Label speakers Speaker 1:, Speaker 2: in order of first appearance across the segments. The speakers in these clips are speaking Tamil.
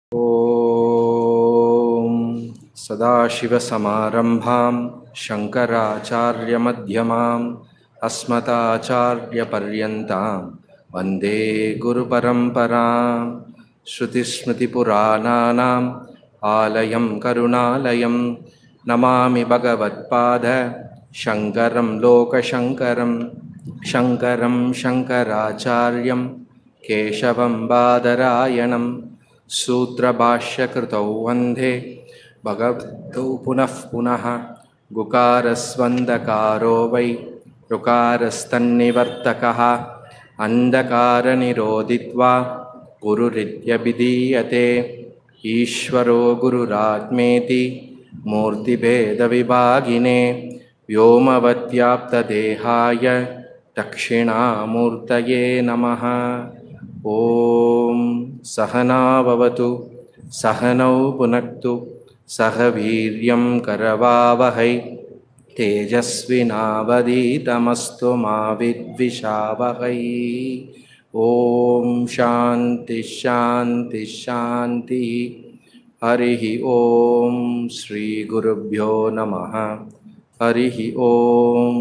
Speaker 1: ॐ सदाशिवसमारम्भां शङ्कराचार्यमध्यमाम् अस्मदाचार्यपर्यन्तां वन्दे गुरुपरम्परां श्रुतिस्मृतिपुराणानाम् आलयं करुणालयं नमामि भगवत्पाद शङ्करं लोकशङ्करं शङ्करं शङ्कराचार्यं केशवं बादरायणं सूत्रभाष्यकृतौ वन्दे भगवतौ पुनः पुनः गुकारस्वन्दकारो वै ऋकारस्तन्निवर्तकः अन्धकारनिरोधित्वा गुरुरित्यभिधीयते ईश्वरो गुरुरात्मेति मूर्तिभेदविभागिने व्योमवत्याप्तदेहाय दक्षिणामूर्तये नमः ॐ सहना भवतु सहनौ पुनक्तु सह वीर्यं करवावहै तेजस्विनावदीतमस्तु मा विद्विषावहै ॐ शान्तिश्शान्तिश्शान्तिः हरिः ॐ श्रीगुरुभ्यो नमः हरिः ॐ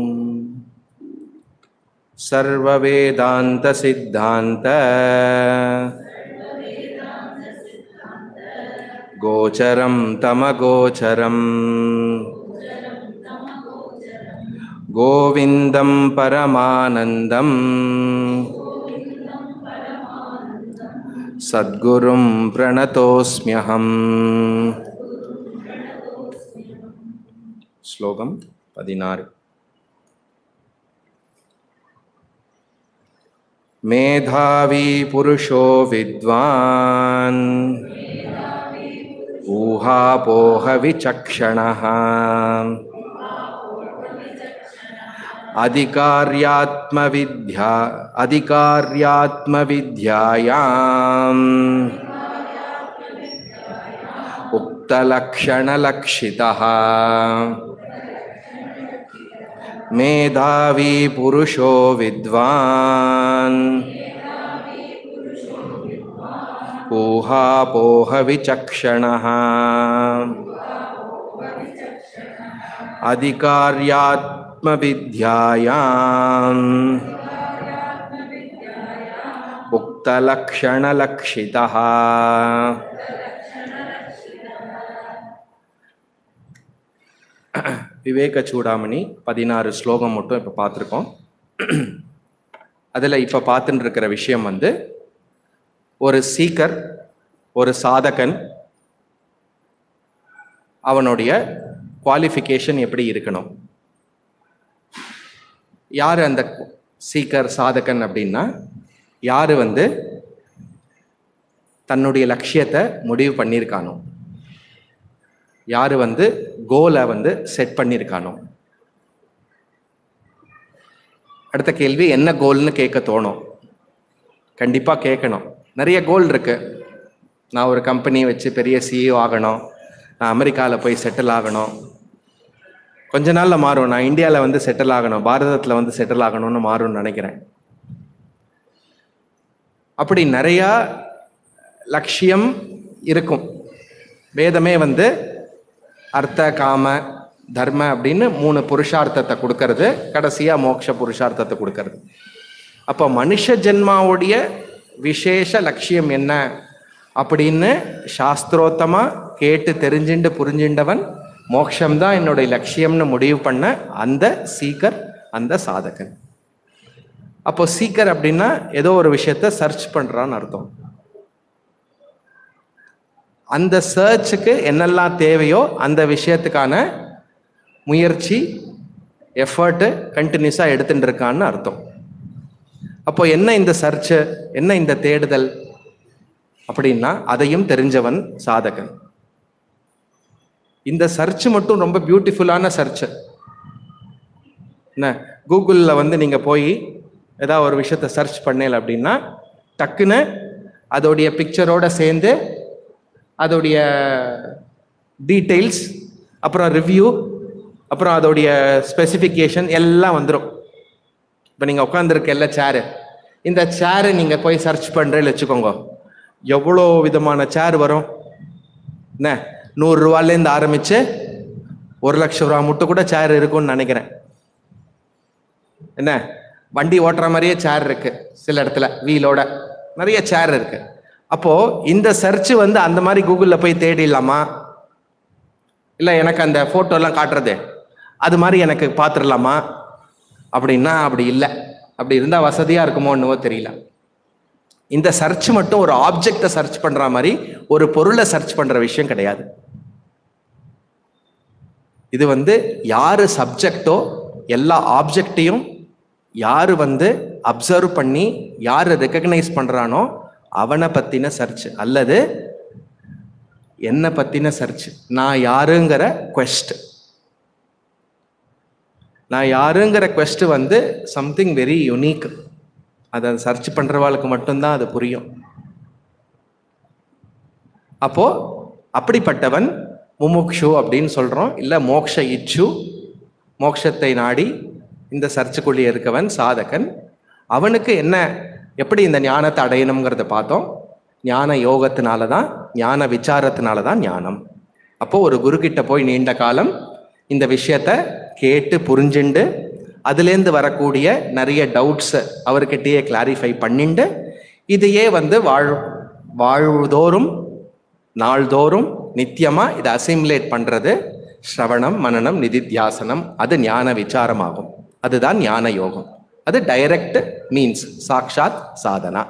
Speaker 1: सर्ववेदान्तसिद्धान्त गोचरं तमगोचरम् गोविन्दं परमानन्दम् सद्गुरुं प्रणतोऽस्म्यहम् श्लोकं पदिनारु मेधावी पुरुषो विद्वान् ऊहापोहविचक्षणः अधिकार्यात्मविद्या अधिकार्यात्मविद्यायाम् उक्तलक्षणलक्षितः मेधावी पुरुषो विद्वान् ऊहापोहविचक्षणः अधिकार्यात्मविद्यायाम् उक्तलक्षणलक्षितः விவேக சூடாமணி பதினாறு ஸ்லோகம் மட்டும் இப்போ பார்த்துருக்கோம் அதில் இப்போ பார்த்துட்டு இருக்கிற விஷயம் வந்து ஒரு சீக்கர் ஒரு சாதகன் அவனுடைய குவாலிஃபிகேஷன் எப்படி இருக்கணும் யார் அந்த சீக்கர் சாதகன் அப்படின்னா யார் வந்து தன்னுடைய லட்சியத்தை முடிவு பண்ணியிருக்கானோ யார் வந்து கோலை வந்து செட் பண்ணியிருக்கானோ அடுத்த கேள்வி என்ன கோல்னு கேட்க தோணும் கண்டிப்பாக கேட்கணும் நிறைய கோல் இருக்கு நான் ஒரு கம்பெனி வச்சு பெரிய சிஇஓ ஆகணும் நான் அமெரிக்காவில் போய் செட்டில் ஆகணும் கொஞ்ச நாளில் மாறும் நான் இந்தியாவில் வந்து செட்டில் ஆகணும் பாரதத்தில் வந்து செட்டில் ஆகணும்னு மாறும்னு நினைக்கிறேன் அப்படி நிறையா லட்சியம் இருக்கும் வேதமே வந்து அர்த்த காம தர்ம அப்படின்னு மூணு புருஷார்த்தத்தை கொடுக்கறது கடைசியாக மோட்ச புருஷார்த்தத்தை கொடுக்கறது அப்போ மனுஷ ஜென்மாவுடைய விசேஷ லட்சியம் என்ன அப்படின்னு சாஸ்திரோத்தமாக கேட்டு தெரிஞ்சுண்டு புரிஞ்சின்றவன் மோக்ஷம்தான் என்னுடைய லட்சியம்னு முடிவு பண்ண அந்த சீக்கர் அந்த சாதகன் அப்போ சீக்கர் அப்படின்னா ஏதோ ஒரு விஷயத்த சர்ச் பண்ணுறான்னு அர்த்தம் அந்த சர்ச்சுக்கு என்னெல்லாம் தேவையோ அந்த விஷயத்துக்கான முயற்சி எஃபர்ட்டு கண்டினியூஸாக எடுத்துட்டு இருக்கான்னு அர்த்தம் அப்போ என்ன இந்த சர்ச்சு என்ன இந்த தேடுதல் அப்படின்னா அதையும் தெரிஞ்சவன் சாதகன் இந்த சர்ச் மட்டும் ரொம்ப பியூட்டிஃபுல்லான சர்ச் என்ன கூகுளில் வந்து நீங்கள் போய் ஏதாவது ஒரு விஷயத்த சர்ச் பண்ணல அப்படின்னா டக்குன்னு அதோடைய பிக்சரோட சேர்ந்து அதோடைய டீட்டெயில்ஸ் அப்புறம் ரிவ்யூ அப்புறம் அதோடைய ஸ்பெசிஃபிகேஷன் எல்லாம் வந்துடும் இப்போ நீங்கள் உட்காந்துருக்க எல்லா சேரு இந்த சேரு நீங்கள் போய் சர்ச் பண்ணுறேன்னு வச்சுக்கோங்க எவ்வளோ விதமான சேர் வரும் என்ன நூறுரூவாலேருந்து ஆரம்பிச்சு ஒரு லட்சம் ரூபா மட்டும் கூட சேர் இருக்கும்னு நினைக்கிறேன் என்ன வண்டி ஓட்டுற மாதிரியே சேர் இருக்கு சில இடத்துல வீலோட நிறைய சேர் இருக்கு அப்போ இந்த சர்ச் வந்து அந்த மாதிரி கூகுளில் போய் தேடிடலாமா இல்லை எனக்கு அந்த ஃபோட்டோலாம் காட்டுறது அது மாதிரி எனக்கு பார்த்துடலாமா அப்படின்னா அப்படி இல்லை அப்படி இருந்தால் வசதியாக இருக்குமோ என்னவோ தெரியல இந்த சர்ச் மட்டும் ஒரு ஆப்ஜெக்டை சர்ச் பண்ணுற மாதிரி ஒரு பொருளை சர்ச் பண்ணுற விஷயம் கிடையாது இது வந்து யாரு சப்ஜெக்டோ எல்லா ஆப்ஜெக்டையும் யாரு வந்து அப்சர்வ் பண்ணி யாரு ரெக்கக்னைஸ் பண்றானோ அவனை பத்தின சர்ச் அல்லது என்னை பத்தின சர்ச் நான் யாருங்கிற quest நான் யாருங்கிற quest வந்து சம்திங் வெரி யுனிக் அதை சர்ச் பண்றவாளுக்கு மட்டும்தான் அது புரியும் அப்போ அப்படிப்பட்டவன் முமுக்ஷு அப்படின்னு சொல்றோம் இல்ல மோக்ஷ இச்சு மோக்ஷத்தை நாடி இந்த சர்ச்சுக்குள்ளே இருக்கவன் சாதகன் அவனுக்கு என்ன எப்படி இந்த ஞானத்தை அடையணுங்கிறத பார்த்தோம் ஞான யோகத்தினால தான் ஞான விசாரத்தினால தான் ஞானம் அப்போ ஒரு குரு கிட்ட போய் நீண்ட காலம் இந்த விஷயத்த கேட்டு புரிஞ்சுண்டு அதுலேருந்து வரக்கூடிய நிறைய டவுட்ஸை அவர்கிட்டயே கிளாரிஃபை பண்ணிண்டு இதையே வந்து வாழ் வாழ்வுதோறும் நாள்தோறும் நித்தியமா இதை அசிமுலேட் பண்றது ஸ்ரவணம் மனனம் நிதித்தியாசனம் அது ஞான விசாரமாகும் அதுதான் ஞான யோகம் அது டைரக்ட் மீன்ஸ் சாக்ஷாத் சாதனா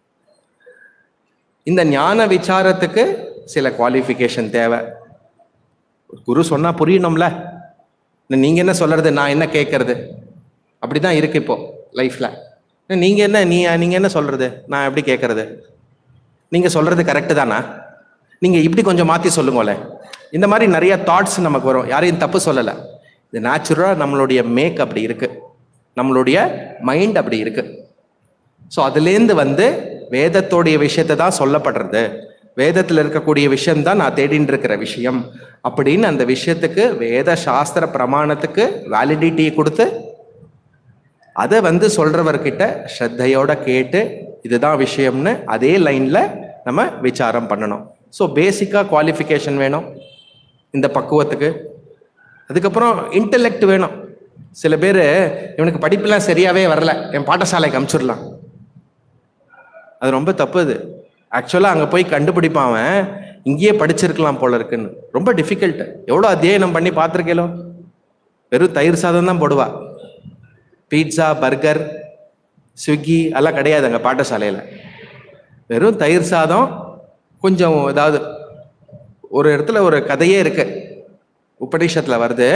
Speaker 1: இந்த ஞான விசாரத்துக்கு சில குவாலிஃபிகேஷன் தேவை குரு சொன்னா புரியணும்ல நீங்க என்ன சொல்றது நான் என்ன கேட்கறது அப்படிதான் இருக்கு இப்போ லைஃப்ல நீங்க என்ன நீ நீங்க என்ன சொல்றது நான் எப்படி கேட்கறது நீங்க சொல்றது கரெக்டு தானா நீங்க இப்படி கொஞ்சம் மாத்தி சொல்லுங்களேன் இந்த மாதிரி நிறைய தாட்ஸ் நமக்கு வரும் யாரையும் தப்பு சொல்லலை இது நேச்சுரலாக நம்மளுடைய மேக் அப்படி இருக்கு நம்மளுடைய மைண்ட் அப்படி இருக்கு ஸோ அதுலேருந்து வந்து வேதத்தோடைய விஷயத்தை தான் சொல்லப்படுறது வேதத்தில் இருக்கக்கூடிய விஷயம் தான் நான் தேடின்னு இருக்கிற விஷயம் அப்படின்னு அந்த விஷயத்துக்கு வேத சாஸ்திர பிரமாணத்துக்கு வேலிடிட்டியை கொடுத்து அதை வந்து சொல்றவர்கிட்ட ஸ்ரத்தையோட கேட்டு இதுதான் விஷயம்னு அதே லைன்ல நம்ம விசாரம் பண்ணணும் ஸோ பேசிக்காக குவாலிஃபிகேஷன் வேணும் இந்த பக்குவத்துக்கு அதுக்கப்புறம் இன்டெலெக்ட் வேணும் சில பேர் இவனுக்கு படிப்புலாம் சரியாவே வரல என் பாடசாலைக்கு அமுச்சிடலாம் அது ரொம்ப தப்பு அது ஆக்சுவலாக அங்கே போய் கண்டுபிடிப்பான் அவன் இங்கேயே படிச்சிருக்கலாம் போல இருக்குன்னு ரொம்ப டிஃபிகல்ட் எவ்வளோ அத்தியனம் பண்ணி பார்த்துருக்கேலோ வெறும் தயிர் சாதம் தான் போடுவா பீட்சா பர்கர் ஸ்விக்கி எல்லாம் கிடையாது அங்கே பாடசாலையில் வெறும் தயிர் சாதம் கொஞ்சம் ஏதாவது ஒரு இடத்துல ஒரு கதையே இருக்கு உபநிஷத்தில் வருது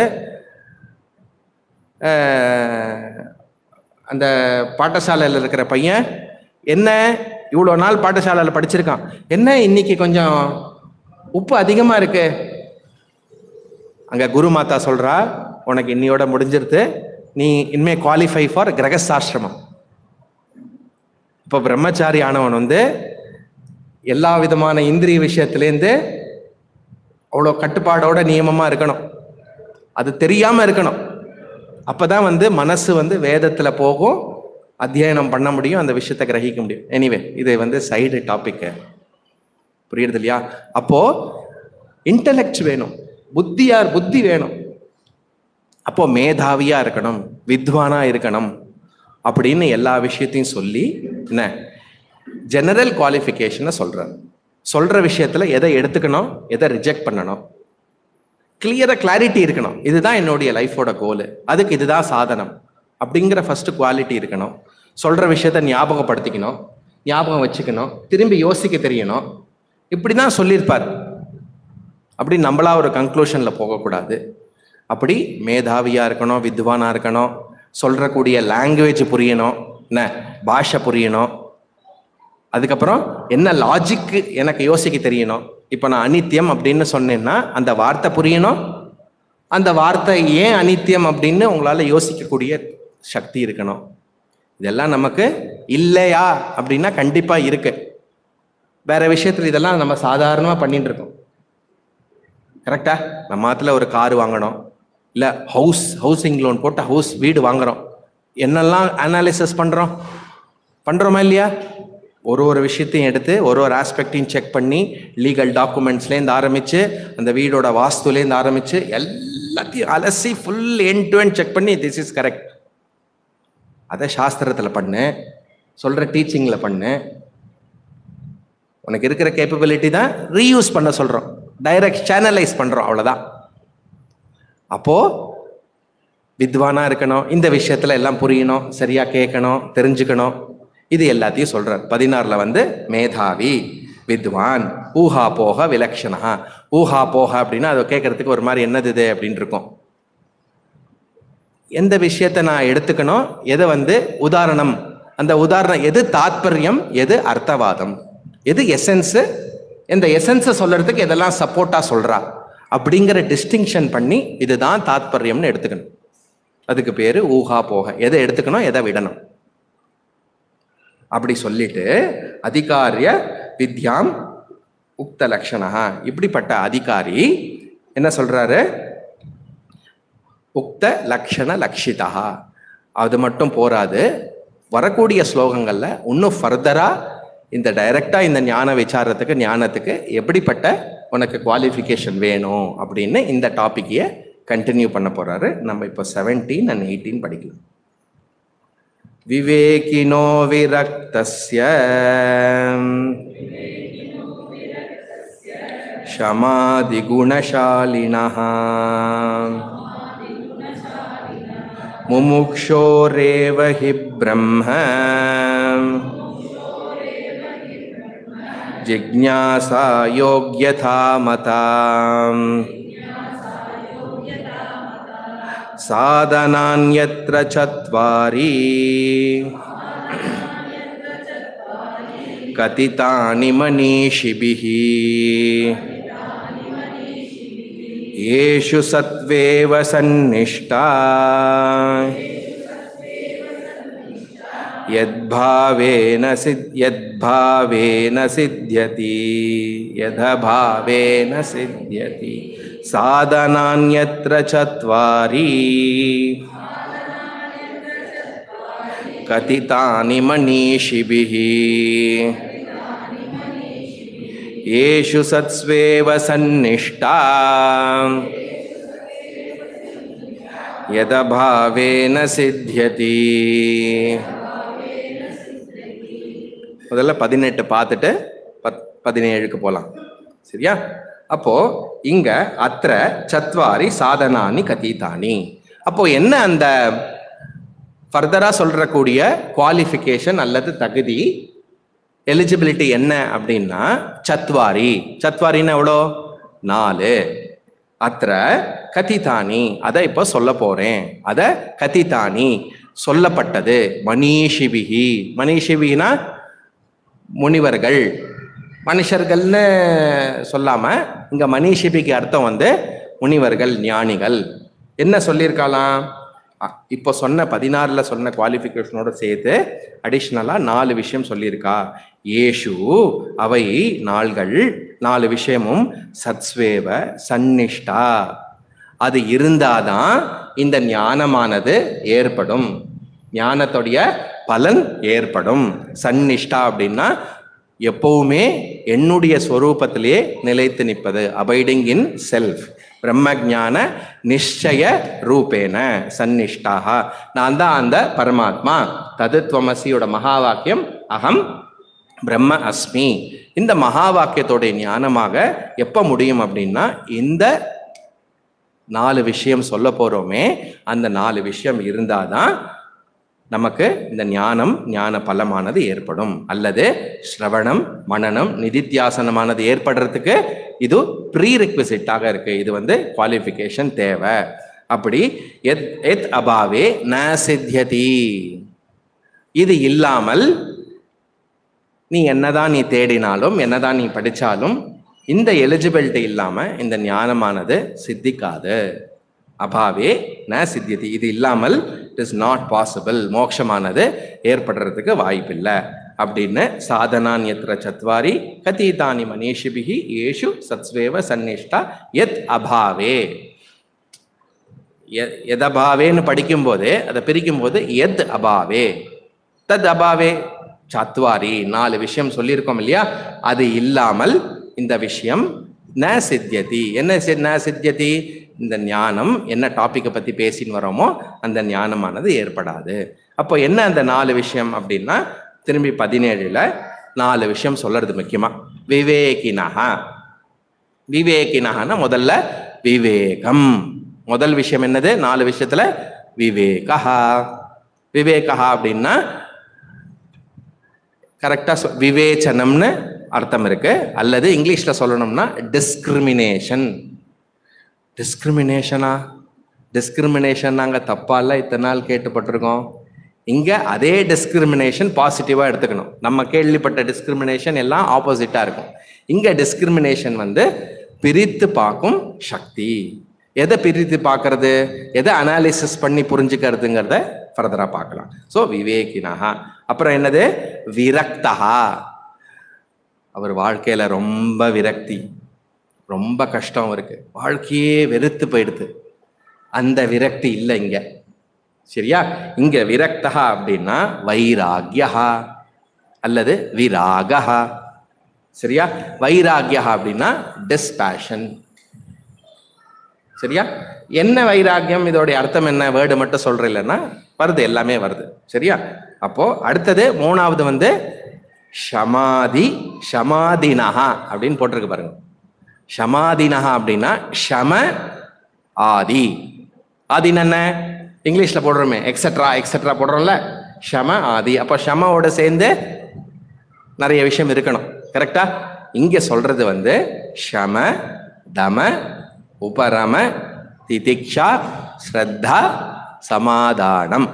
Speaker 1: அஹ், அந்த பாடசாலையில் இருக்கிற பையன் என்ன இவ்வளோ நாள் பாடசாலையில் படிச்சிருக்கான் என்ன இன்னைக்கு கொஞ்சம் உப்பு அதிகமாக இருக்கு அங்கே குரு மாதா சொல்றா உனக்கு இன்னையோட முடிஞ்சிருது நீ இனிமே குவாலிஃபை ஃபார் கிரகஸ்தாசிரமம் இப்போ பிரம்மச்சாரி ஆனவன் வந்து எல்லா விதமான இந்திரிய விஷயத்துலேருந்து அவ்வளோ கட்டுப்பாடோட நியமமாக இருக்கணும் அது தெரியாமல் இருக்கணும் அப்பதான் வந்து மனசு வந்து வேதத்தில் போகும் அத்தியனம் பண்ண முடியும் அந்த விஷயத்தை கிரகிக்க முடியும் எனிவே இது வந்து சைடு டாபிக்கு புரியுறது இல்லையா அப்போ இன்டலெக்ட் வேணும் புத்தியார் புத்தி வேணும் அப்போ மேதாவியா இருக்கணும் வித்வானா இருக்கணும் அப்படின்னு எல்லா விஷயத்தையும் சொல்லி என்ன ஜெனரல் குவாலிஃபிகேஷனை சொல்றார் சொல்ற விஷயத்துல எதை எடுத்துக்கணும் எதை ரிஜெக்ட் பண்ணணும் கிளியரா கிளாரிட்டி இருக்கணும் இதுதான் என்னுடைய லைஃபோட கோலு அதுக்கு இதுதான் சாதனம் அப்படிங்கிற ஃபர்ஸ்ட் குவாலிட்டி இருக்கணும் சொல்ற விஷயத்த ஞாபகப்படுத்திக்கணும் ஞாபகம் வச்சுக்கணும் திரும்பி யோசிக்க தெரியணும் இப்படி தான் சொல்லியிருப்பார் அப்படி நம்மளா ஒரு கன்க்ளூஷன்ல போகக்கூடாது அப்படி மேதாவியா இருக்கணும் வித்வானா இருக்கணும் சொல்றக்கூடிய லாங்குவேஜ் புரியணும் என்ன பாஷை புரியணும் அதுக்கப்புறம் என்ன லாஜிக்கு எனக்கு யோசிக்க தெரியணும் இப்போ நான் அனித்தியம் அப்படின்னு சொன்னேன்னா அந்த வார்த்தை புரியணும் அந்த வார்த்தை ஏன் அனித்தியம் அப்படின்னு உங்களால யோசிக்கக்கூடிய சக்தி இருக்கணும் இதெல்லாம் நமக்கு இல்லையா அப்படின்னா கண்டிப்பா இருக்கு வேற விஷயத்துல இதெல்லாம் நம்ம சாதாரணமா பண்ணிட்டு இருக்கோம் கரெக்டா நம்ம ஆத்துல ஒரு கார் வாங்கணும் இல்ல ஹவுஸ் ஹவுசிங் லோன் போட்டு ஹவுஸ் வீடு வாங்குறோம் என்னெல்லாம் அனாலிசிஸ் பண்றோம் பண்றோமா இல்லையா ஒரு ஒரு விஷயத்தையும் எடுத்து ஒரு ஒரு ஆஸ்பெக்டையும் செக் பண்ணி லீகல் டாக்குமெண்ட்ஸ்லேருந்து ஆரம்பித்து அந்த வீடோட வாஸ்துலேருந்து ஆரம்பித்து எல்லாத்தையும் அலசி full end to end check பண்ணி திஸ் இஸ் கரெக்ட் அதை சாஸ்திரத்தில் பண்ணு சொல்கிற டீச்சிங்கில் பண்ணு உனக்கு இருக்கிற கேப்பபிலிட்டி தான் ரீயூஸ் பண்ண சொல்கிறோம் டைரக்ட் சேனலைஸ் பண்ணுறோம் அவ்வளோதான் அப்போது வித்வானாக இருக்கணும் இந்த விஷயத்தில் எல்லாம் புரியணும் சரியாக கேட்கணும் தெரிஞ்சுக்கணும் இது எல்லாத்தையும் சொல்கிறார் பதினாறில் வந்து மேதாவி வித்வான் ஊஹா போக விலக்ஷணா ஊஹா போக அப்படின்னா அதை கேட்கறதுக்கு ஒரு மாதிரி என்னது இது அப்படின்னு இருக்கும் எந்த விஷயத்தை நான் எடுத்துக்கணும் எதை வந்து உதாரணம் அந்த உதாரணம் எது தாத்பரியம் எது அர்த்தவாதம் எது எசன்ஸு இந்த எசன்ஸை சொல்றதுக்கு எதெல்லாம் சப்போர்ட்டாக சொல்றா அப்படிங்கிற டிஸ்டிங்ஷன் பண்ணி இதுதான் தாத்பரியம்னு எடுத்துக்கணும் அதுக்கு பேர் ஊஹா போக எதை எடுத்துக்கணும் எதை விடணும் அப்படி சொல்லிட்டு அதிகாரிய வித்யாம் உக்த லக்ஷணா இப்படிப்பட்ட அதிகாரி என்ன சொல்றாரு உக்த லக்ஷண லக்ஷிதா அது மட்டும் போராது வரக்கூடிய ஸ்லோகங்கள்ல இன்னும் ஃபர்தரா இந்த டைரக்டா இந்த ஞான விசாரத்துக்கு ஞானத்துக்கு எப்படிப்பட்ட உனக்கு குவாலிஃபிகேஷன் வேணும் அப்படின்னு இந்த டாபிக்கையே கண்டினியூ பண்ண போறாரு நம்ம இப்போ செவன்டீன் அண்ட் எயிட்டீன் படிக்கலாம் விவேகினோ விரக்தஸ்ய शमादिगुणशालिनः मुमुक्षोरेव हि ब्रह्म जिज्ञासा योग्यथा मता साधनान्यत्र चत्वारि कथितानि मनीषिभिः येषु सत्त्वेव सन्निष्ठा यद्भावेन सिद् यद्भावेन सिद्ध्यति यदभावेन सिद्ध्यति साधनान्यत्र चत्वारि कथितानि मनीषिभिः येषु सत्स्वेव सन्निष्ठा यदभावेन सिद्ध्यति முதல்ல பதினெட்டு பார்த்துட்டு பத் பதினேழுக்கு போகலாம் சரியா அப்போ இங்க அத்திர சத்வாரி சாதனானி கதீதானி அப்போ என்ன அந்த ஃபர்தரா சொல்றக்கூடிய குவாலிஃபிகேஷன் அல்லது தகுதி எலிஜிபிலிட்டி என்ன அப்படின்னா சத்வாரி சத்வாரின்னு எவ்வளோ நாலு அத்திர கதிதானி அதை இப்போ சொல்ல போறேன் அதை கதிதானி சொல்லப்பட்டது மனிஷிபிகி மனிஷிபிகினா முனிவர்கள் மனுஷர்கள்னு சொல்லாம இங்க மனிஷிபிக்கு அர்த்தம் வந்து முனிவர்கள் ஞானிகள் என்ன சொல்லியிருக்கலாம் அ- இப்போ சொன்ன பதினாறுல சொன்ன குவாலிஃபிகேஷனோட சேர்த்து அடிஷ்னலா நாலு விஷயம் சொல்லியிருக்கா ஏஷு அவை நாள்கள் நாலு விஷயமும் சத்ஸ்வேவ சந்நிஷ்டா அது இருந்தாதான் இந்த ஞானமானது ஏற்படும் ஞானத்துடைய பலன் ஏற்படும் சந்நிஷ்டா அப்படின்னா எப்பவுமே என்னுடைய ஸ்வரூபத்திலே நிலைத்து நிற்பது அபைடிங் இன் செல்ஃப் பிரம்மஜான நிச்சய ரூபேன சந்நிஷ்டாக நான் தான் அந்த பரமாத்மா ததுத்வமசியோட மகா வாக்கியம் அகம் பிரம்ம அஸ்மி இந்த மகா வாக்கியத்தோடைய ஞானமாக எப்போ முடியும் அப்படின்னா இந்த நாலு விஷயம் சொல்ல போறோமே அந்த நாலு விஷயம் இருந்தாதான் நமக்கு இந்த ஞானம் ஞான பலமானது ஏற்படும் அல்லது ஸ்ரவணம் மனனம் நிதித்தியாசனமானது ஏற்படுறதுக்கு இது ப்ரீ ரெக்விசிட்டாக இருக்கு இது வந்து குவாலிஃபிகேஷன் தேவை அப்படி எத் எத் அபாவே ந சித்தியதி இது இல்லாமல் நீ என்னதான் நீ தேடினாலும் என்னதான் நீ படிச்சாலும் இந்த எலிஜிபிலிட்டி இல்லாம இந்த ஞானமானது சித்திக்காது அபாவே ந சித்தியதி இது இல்லாமல் இட் இஸ் நாட் பாசிபிள் மோட்சமானது ஏற்படுறதுக்கு வாய்ப்பில்லை அப்படின்னு சாதனான் எத்திர சத்வாரி கதீதானி மனிஷிபிகி ஏஷு சத்ஸ்வேவ சந்நிஷ்டா எத் அபாவே எ- எதபாவேன்னு படிக்கும்போதே அதை பிரிக்கும்போது எத் அபாவே தத் அபாவே சத்வாரி நாலு விஷயம் சொல்லியிருக்கோம் இல்லையா அது இல்லாமல் இந்த விஷயம் ந சித்தியதி என்ன சி- ந சித்தியதி இந்த ஞானம் என்ன டாப்பிக்கை பத்தி பேசின்னு வரோமோ அந்த ஞானமானது ஏற்படாது அப்போ என்ன அந்த நாலு விஷயம் அப்படின்னா திரும்பி பதினேழுல நாலு விஷயம் சொல்றது முக்கியமா விவேகினஹா விவேகினஹான்னா முதல்ல விவேகம் முதல் விஷயம் என்னது நாலு விஷயத்துல விவேகா விவேகா அப்படின்னா கரெக்டா சொ விவேச்சனம்னு அர்த்தம் இருக்கு அல்லது இங்கிலீஷ்ல சொல்லணும்னா டிஸ்கிரிமினேஷன் டிஸ்கிரிமினேஷனா டிஸ்கிரிமினேஷன் நாங்கள் தப்பால இத்தனை நாள் கேட்டுப்பட்டிருக்கோம் இங்க அதே டிஸ்கிரிமினேஷன் பாசிட்டிவா எடுத்துக்கணும் நம்ம கேள்விப்பட்ட டிஸ்கிரிமினேஷன் எல்லாம் ஆப்போசிட்டா இருக்கும் இங்க டிஸ்கிரிமினேஷன் வந்து பிரித்து பார்க்கும் சக்தி எதை பிரித்து பார்க்கறது எதை அனாலிசிஸ் பண்ணி புரிஞ்சுக்கிறதுங்கிறத ஃபர்தரா பார்க்கலாம் ஸோ விவேகினஹா அப்புறம் என்னது விரக்தஹா அவர் வாழ்க்கையில ரொம்ப விரக்தி ரொம்ப கஷ்டம் இருக்கு வாழ்க்கையே வெறுத்து போயிடுது அந்த விரக்தி இல்லை இங்க சரியா இங்க விரக்தா அப்படின்னா வைராகியா அல்லது விராகா சரியா வைராகியா அப்படின்னா டிஸ்பேஷன் சரியா என்ன வைராகியம் இதோடைய அர்த்தம் என்ன வேர்டு மட்டும் சொல்ற இல்லைன்னா வருது எல்லாமே வருது சரியா அப்போ அடுத்தது மூணாவது வந்து ஷமாதி ஷமாதினஹா அப்படின்னு போட்டிருக்கு பாருங்க ஷமாதினஹா அப்படின்னா ஷம ஆதி ஆதின்னு என்ன இங்கிலீஷ்ல போடுறோமே எக்ஸட்ரா எக்ஸட்ரா போடுறோம்ல ஷம ஆதி அப்போ ஷமாவோட சேர்ந்து நிறைய விஷயம் இருக்கணும் கரெக்டா இங்க சொல்றது வந்து ஷம தம உபரம திதிக்ஷா ஸ்ரத்தா சமாதானம்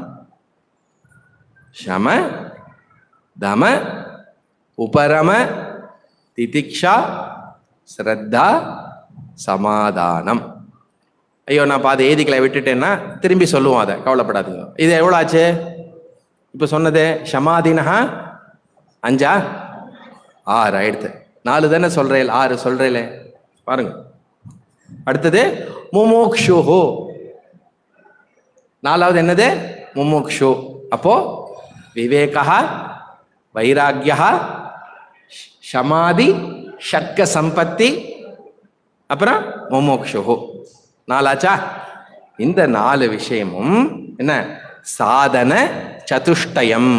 Speaker 1: ஷம தம உபரம திதிக்ஷா ஸ்ரத்தா சமாதானம் ஐயோ நான் பாதி ஏதிகளை விட்டுட்டேன்னா திரும்பி சொல்லுவோம் அதை கவலைப்படாதீங்க இது எவ்வளோ ஆச்சு இப்போ சொன்னது ஷமாதினஹா அஞ்சா ஆறு ஆயிடுத்து நாலு தானே சொல்றேன் ஆறு சொல்றேலே பாருங்க அடுத்தது முமோக்ஷுஹு நாலாவது என்னது முமுக்ஷு அப்போ விவேகா வைராக்கியா ஷமாதி ஷட்க சம்பத்தி அப்புறம் முமுக்ஷு நாலாச்சா இந்த நாலு விஷயமும் என்ன சாதன சதுஷ்டயம்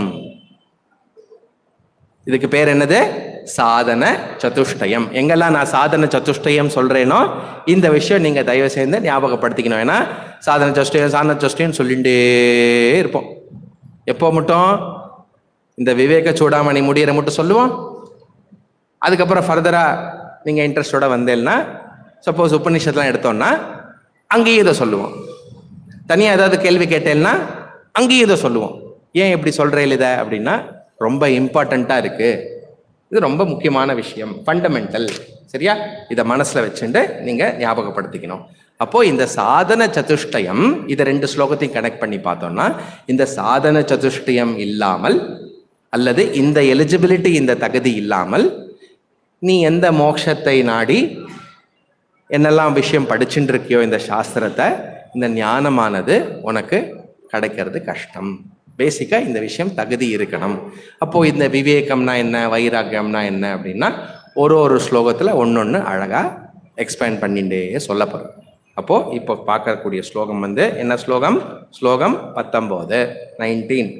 Speaker 1: இதுக்கு பேர் என்னது சாதன சதுஷ்டயம் எங்கெல்லாம் நான் சாதன சதுஷ்டயம் சொல்றேனோ இந்த விஷயம் நீங்க தயவு செய்து ஞாபகப்படுத்திக்கணும் ஏன்னா சாதன சதுஷ்டயம் சாதன சதுஷ்டயம் சொல்லிட்டே இருப்போம் எப்போ மட்டும் இந்த விவேக சூடாமணி முடியற மட்டும் சொல்லுவோம் அதுக்கப்புறம் ஃபர்தரா நீங்க இன்ட்ரெஸ்டோட வந்தேன்னா சப்போஸ் உபநிஷத்துலாம் எடுத்தோம்னா அங்கேயும் இதை சொல்லுவோம் தனியாக ஏதாவது கேள்வி கேட்டேன்னா அங்கேயும் இதை சொல்லுவோம் ஏன் இப்படி சொல்கிறேன் இதை அப்படின்னா ரொம்ப இம்பார்ட்டண்ட்டாக இருக்கு இது ரொம்ப முக்கியமான விஷயம் ஃபண்டமெண்டல் சரியா இதை மனசில் வச்சுட்டு நீங்கள் ஞாபகப்படுத்திக்கணும் அப்போ இந்த சாதன சதுஷ்டயம் இதை ரெண்டு ஸ்லோகத்தையும் கனெக்ட் பண்ணி பார்த்தோம்னா இந்த சாதன சதுஷ்டயம் இல்லாமல் அல்லது இந்த எலிஜிபிலிட்டி இந்த தகுதி இல்லாமல் நீ எந்த மோட்சத்தை நாடி என்னெல்லாம் விஷயம் படிச்சுட்டு இருக்கியோ இந்த சாஸ்திரத்தை இந்த ஞானமானது உனக்கு கிடைக்கிறது கஷ்டம் பேசிக்காக இந்த விஷயம் தகுதி இருக்கணும் அப்போ இந்த விவேகம்னா என்ன வைராக்கியம்னா என்ன அப்படின்னா ஒரு ஒரு ஸ்லோகத்தில் ஒன்னொன்று அழகாக எக்ஸ்பேண்ட் பண்ணிட்டே சொல்ல போகிறோம் அப்போ இப்போ பார்க்கக்கூடிய ஸ்லோகம் வந்து என்ன ஸ்லோகம் ஸ்லோகம் பத்தொம்போது நைன்டீன்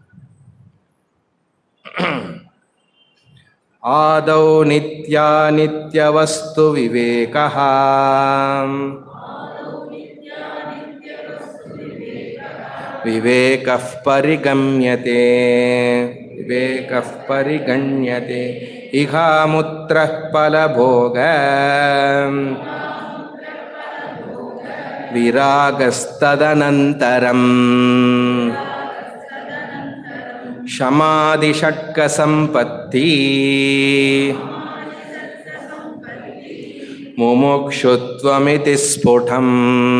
Speaker 1: आदौ नित्या नित्यवस्तु विवेकः विवेकः परिगम्यते विवेकः परिगण्यते इहामुत्रः फलभोग विरागस्तदनन्तरम् शमादिषट्कसम्पत्ति मुमुक्षुत्वमिति स्फुटम्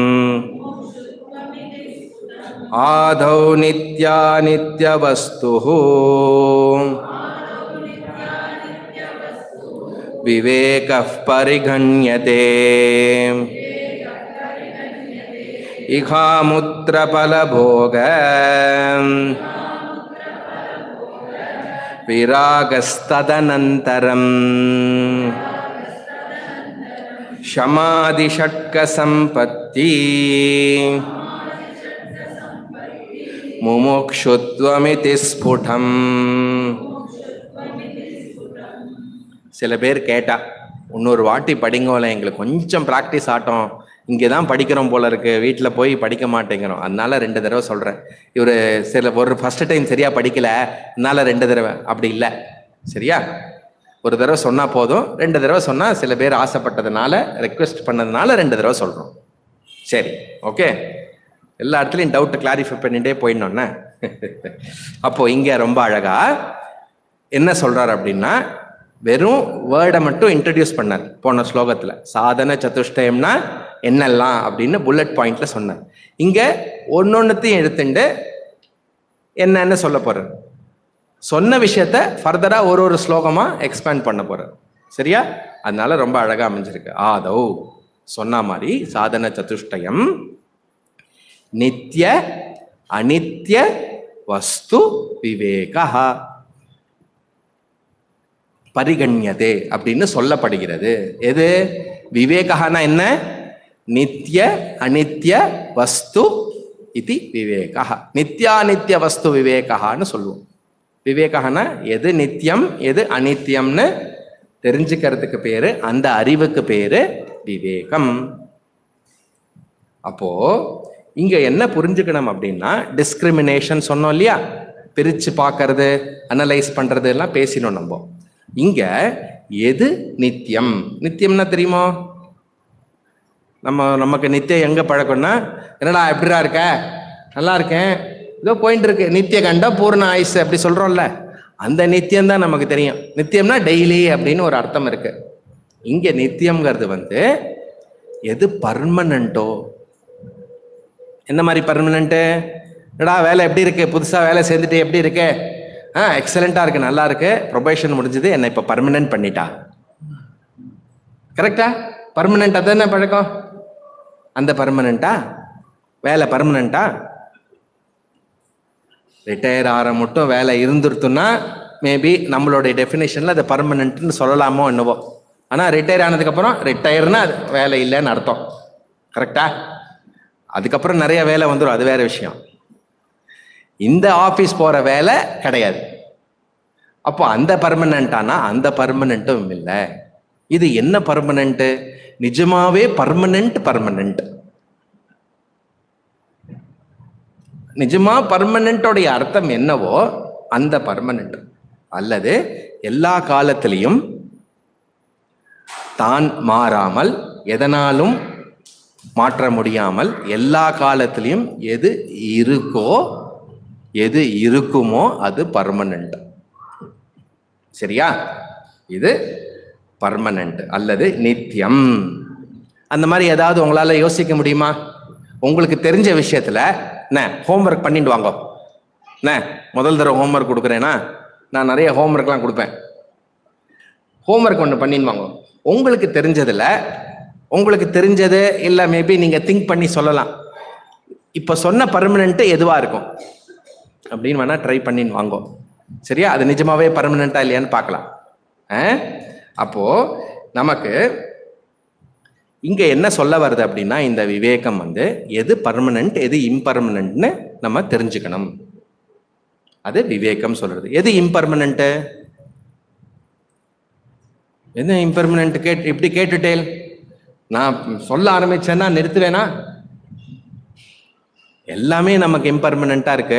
Speaker 1: आदौ नित्या नित्यवस्तुः विवेकः परिगण्यते इहामुत्रफलभोग विरागस्तदनन्तरम् शमादिषट्कसम्पत्ति முமுக்ஷுத்வமிதி ஸ்புடம் சில பேர் கேட்டா இன்னொரு வாட்டி படிங்கோல எங்களுக்கு கொஞ்சம் ப்ராக்டிஸ் ஆட்டோம் இங்கே தான் படிக்கிறோம் போல இருக்கு வீட்டில் போய் படிக்க மாட்டேங்கிறோம் அதனால ரெண்டு தடவை சொல்கிறேன் இவர் சில ஒரு ஃபர்ஸ்ட் டைம் சரியாக படிக்கல அதனால ரெண்டு தடவை அப்படி இல்லை சரியா ஒரு தடவை சொன்னால் போதும் ரெண்டு தடவை சொன்னால் சில பேர் ஆசைப்பட்டதுனால ரெக்வெஸ்ட் பண்ணதுனால ரெண்டு தடவை சொல்கிறோம் சரி ஓகே எல்லா இடத்துலையும் டவுட் கிளாரிஃபை பண்ணிட்டே போயிடணும்னா அப்போ இங்கே ரொம்ப அழகா என்ன சொல்றாரு அப்படின்னா வெறும் வேர்டை மட்டும் இன்ட்ரடியூஸ் பண்ணார் போன ஸ்லோகத்தில் சாதன சதுஷ்டயம்னா என்னெல்லாம் அப்படின்னு புல்லட் பாயிண்ட்ல சொன்னார் இங்க ஒன்னொன்னுத்தையும் எடுத்துட்டு என்னன்னு சொல்ல போறார் சொன்ன விஷயத்த ஃபர்தரா ஒரு ஒரு ஸ்லோகமா எக்ஸ்பேண்ட் பண்ண போறார் சரியா அதனால ரொம்ப அழகா அமைஞ்சிருக்கு ஆதௌ சொன்ன மாதிரி சாதன சதுஷ்டயம் நித்ய அனித்ய வஸ்து விவேகா பரிகண்யதே அப்படின்னு சொல்லப்படுகிறது எது விவேகனா என்ன நித்ய அனித்ய வஸ்து இது விவேகா நித்யானித்ய வஸ்து விவேகான்னு சொல்லுவோம் விவேகனா எது நித்தியம் எது அனித்யம்னு தெரிஞ்சுக்கிறதுக்கு பேரு அந்த அறிவுக்கு பேரு விவேகம் அப்போ இங்க என்ன புரிஞ்சுக்கணும் அப்படின்னா டிஸ்கிரிமினேஷன் சொன்னோம் இல்லையா பிரிச்சு பார்க்கறது அனலைஸ் பண்றது எல்லாம் பேசினோம் நம்ம இங்க எது நித்தியம் நித்தியம்னா தெரியுமோ நம்ம நமக்கு நித்தியம் எங்க பழக்கம்னா என்னடா எப்படிடா இருக்க நல்லா இருக்கேன் ஏதோ போயிட்டு இருக்கு நித்திய கண்ட பூர்ண ஆயுசு அப்படி சொல்றோம்ல அந்த நித்தியம் தான் நமக்கு தெரியும் நித்தியம்னா டெய்லி அப்படின்னு ஒரு அர்த்தம் இருக்கு இங்க நித்தியம்ங்கிறது வந்து எது பர்மனண்டோ என்ன மாதிரி பர்மனண்ட்டு என்னடா வேலை எப்படி இருக்கு புதுசாக வேலை சேர்ந்துட்டு எப்படி இருக்கு ஆ எக்ஸலண்ட்டாக இருக்கு நல்லா இருக்கு ப்ரொபேஷன் முடிஞ்சது என்னை இப்போ பர்மனன்ட் பண்ணிட்டா கரெக்டா பர்மனண்ட் அதானே பழக்கம் அந்த பர்மனண்டா வேலை பர்மனண்டா ரிட்டையர் ஆகிற மட்டும் வேலை இருந்துருத்துன்னா மேபி நம்மளுடைய டெஃபினேஷனில் அது பர்மனண்ட்னு சொல்லலாமோ என்னவோ ஆனால் ரிட்டையர் ஆனதுக்கப்புறம் ரிட்டையர்னா அது வேலை இல்லைன்னு அர்த்தம் கரெக்டா அதுக்கப்புறம் நிறைய வேலை வந்துடும் அது வேற விஷயம் இந்த ஆஃபீஸ் போகிற வேலை கிடையாது அப்போ அந்த பர்மனண்ட்டானா அந்த பர்மனண்ட்டும் இல்லை இது என்ன பர்மனண்ட்டு நிஜமாவே பர்மனண்ட் பர்மனண்ட் நிஜமா பர்மனண்டோடைய அர்த்தம் என்னவோ அந்த பர்மனண்ட் அல்லது எல்லா காலத்திலையும் தான் மாறாமல் எதனாலும் மாற்ற முடியாமல் எல்லா காலத்திலையும் எது இருக்கோ எது இருக்குமோ அது பர்மனண்ட் சரியா இது பர்மனண்ட் அல்லது நித்தியம் அந்த மாதிரி ஏதாவது உங்களால யோசிக்க முடியுமா உங்களுக்கு தெரிஞ்ச விஷயத்துல என்ன ஹோம்ஒர்க் பண்ணிட்டு வாங்க என்ன முதல் தடவை ஹோம்ஒர்க் கொடுக்குறேன்னா நான் நிறைய ஹோம்ஒர்க்லாம் கொடுப்பேன் ஹோம்ஒர்க் ஒன்று பண்ணின்னு வாங்க உங்களுக்கு தெரிஞ்சதுல உங்களுக்கு தெரிஞ்சது இல்லை மேபி நீங்கள் திங்க் பண்ணி சொல்லலாம் இப்போ சொன்ன பர்மனெண்ட்டு எதுவாக இருக்கும் அப்படின்னு வேணால் ட்ரை பண்ணின்னு வாங்கோ சரியா அது நிஜமாவே பர்மனெண்ட்டாக இல்லையான்னு பார்க்கலாம் ஆ? அப்போ நமக்கு இங்க என்ன சொல்ல வருது அப்படின்னா இந்த விவேகம் வந்து எது பர்மனன்ட் எது இம்பர்மனன்ட்னு நம்ம தெரிஞ்சுக்கணும் அது விவேகம் சொல்றது எது இம்பர்மனன்ட் என்ன இம்பர்மனன்ட் கேட் இப்படி கேட்டுட்டேல் நான் சொல்ல ஆரம்பிச்சேன்னா நிறுத்துவேனா எல்லாமே நமக்கு இம்பர்மனண்டா இருக்கு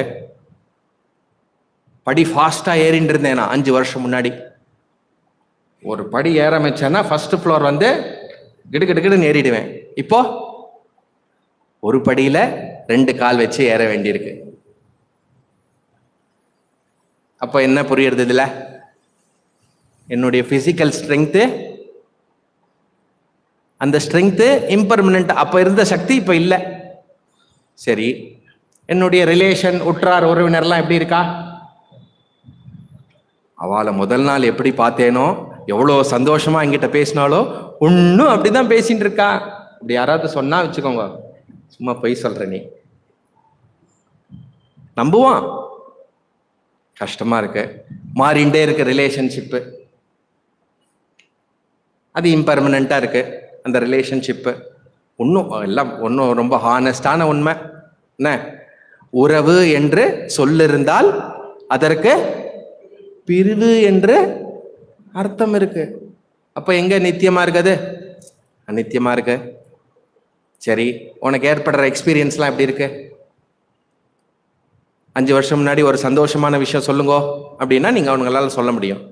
Speaker 1: படி ஃபாஸ்டா ஏறிட்டு இருந்தேன் நான் அஞ்சு வருஷம் முன்னாடி ஒரு படி ஏற ஆரம்பிச்சேன்னா ஃபர்ஸ்ட் ஃப்ளோர் வந்து கிடு கிடு கிடுன்னு ஏறிடுவேன் இப்போ ஒரு படியில ரெண்டு கால் வச்சு ஏற வேண்டியிருக்கு அப்போ என்ன புரியுறது இதுல என்னுடைய பிசிக்கல் ஸ்ட்ரென்த்து அந்த ஸ்ட்ரென்த்து இம்பர்மனண்ட் அப்போ இருந்த சக்தி இப்போ இல்லை சரி என்னுடைய ரிலேஷன் உற்றார் உறவினர்லாம் எப்படி இருக்கா அவளை முதல் நாள் எப்படி பார்த்தேனோ எவ்வளோ சந்தோஷமா என்கிட்ட பேசினாலோ ஒன்றும் அப்படிதான் பேசிட்டு இருக்கா இப்படி யாராவது சொன்னா வச்சுக்கோங்க சும்மா பொய் சொல்ற நீ நம்புவான் கஷ்டமா இருக்கு மாறிண்டே இருக்கு ரிலேஷன்ஷிப்பு அது இம்பர்மனண்டா இருக்கு அந்த ரிலேஷன்ஷிப்பு ஒன்றும் எல்லாம் ஒன்றும் ரொம்ப ஹானஸ்டான உண்மை என்ன உறவு என்று சொல்லிருந்தால் அதற்கு பிரிவு என்று அர்த்தம் இருக்கு அப்ப எங்க நித்தியமா இருக்குது அநித்தியமா இருக்கு சரி உனக்கு ஏற்படுற எக்ஸ்பீரியன்ஸ்லாம் எப்படி இருக்கு அஞ்சு வருஷம் முன்னாடி ஒரு சந்தோஷமான விஷயம் சொல்லுங்க அப்படின்னா நீங்க அவங்களால சொல்ல முடியும்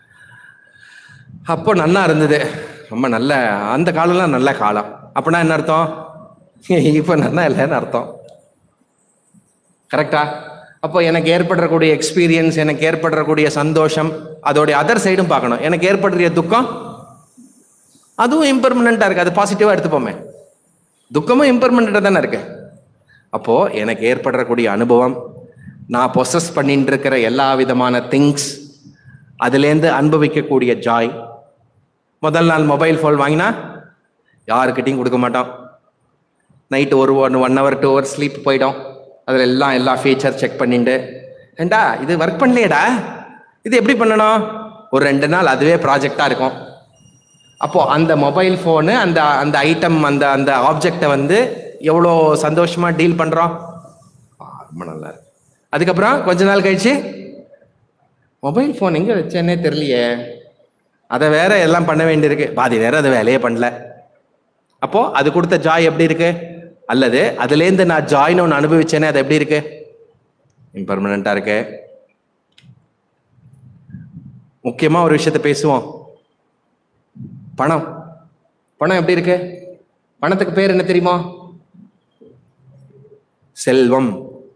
Speaker 1: அப்போ நல்லா இருந்தது ரொம்ப நல்ல அந்த காலம்லாம் நல்ல காலம் அப்படின்னா என்ன அர்த்தம் இப்போ நல்லா இல்லைன்னு அர்த்தம் கரெக்டா அப்போ எனக்கு ஏற்படக்கூடிய எக்ஸ்பீரியன்ஸ் எனக்கு ஏற்படக்கூடிய சந்தோஷம் அதோடைய அதர் சைடும் பார்க்கணும் எனக்கு ஏற்படுற துக்கம் அதுவும் இம்பர்மனண்டா இருக்கு அது பாசிட்டிவா எடுத்துப்போமே துக்கமும் இம்பர்மனண்டா தானே இருக்கு அப்போ எனக்கு ஏற்படக்கூடிய அனுபவம் நான் பொசஸ் பண்ணிட்டு இருக்கிற எல்லா விதமான திங்ஸ் அதுலேருந்து அனுபவிக்கக்கூடிய ஜாய் முதல் நாள் மொபைல் ஃபோன் வாங்கினா யாருக்கிட்டையும் கொடுக்க மாட்டோம் நைட்டு ஒரு one one hour two hour sleep போயிடும் அதில் எல்லாம் எல்லா ஃபீச்சர் செக் பண்ணிட்டு ஏண்டா இது ஒர்க் பண்ணலையேடா இது எப்படி பண்ணணும் ஒரு ரெண்டு நாள் அதுவே ப்ராஜெக்டாக இருக்கும் அப்போ அந்த மொபைல் ஃபோனு அந்த அந்த ஐட்டம் அந்த அந்த ஆப்ஜெக்டை வந்து எவ்வளோ சந்தோஷமா டீல் பண்றோம் ஆ, ரொம்ப நல்லா இருக்கு அதுக்கப்புறம் கொஞ்ச நாள் கழிச்சு மொபைல் ஃபோன் எங்க வச்சேன்னே தெரியலையே அதை வேற எல்லாம் பண்ண வேண்டியிருக்கு பாதி வேற அதை வேலையே பண்ணல அப்போ அது கொடுத்த ஜாய் எப்படி இருக்கு அல்லது அதுலேருந்து நான் ஜாய்னு ஒன்று அனுபவிச்சேனே அது எப்படி இருக்கு இம்பர்மனண்டா இருக்கு முக்கியமா ஒரு விஷயத்த பேசுவோம் பணம் பணம் எப்படி இருக்கு பணத்துக்கு பேர் என்ன தெரியுமா செல்வம்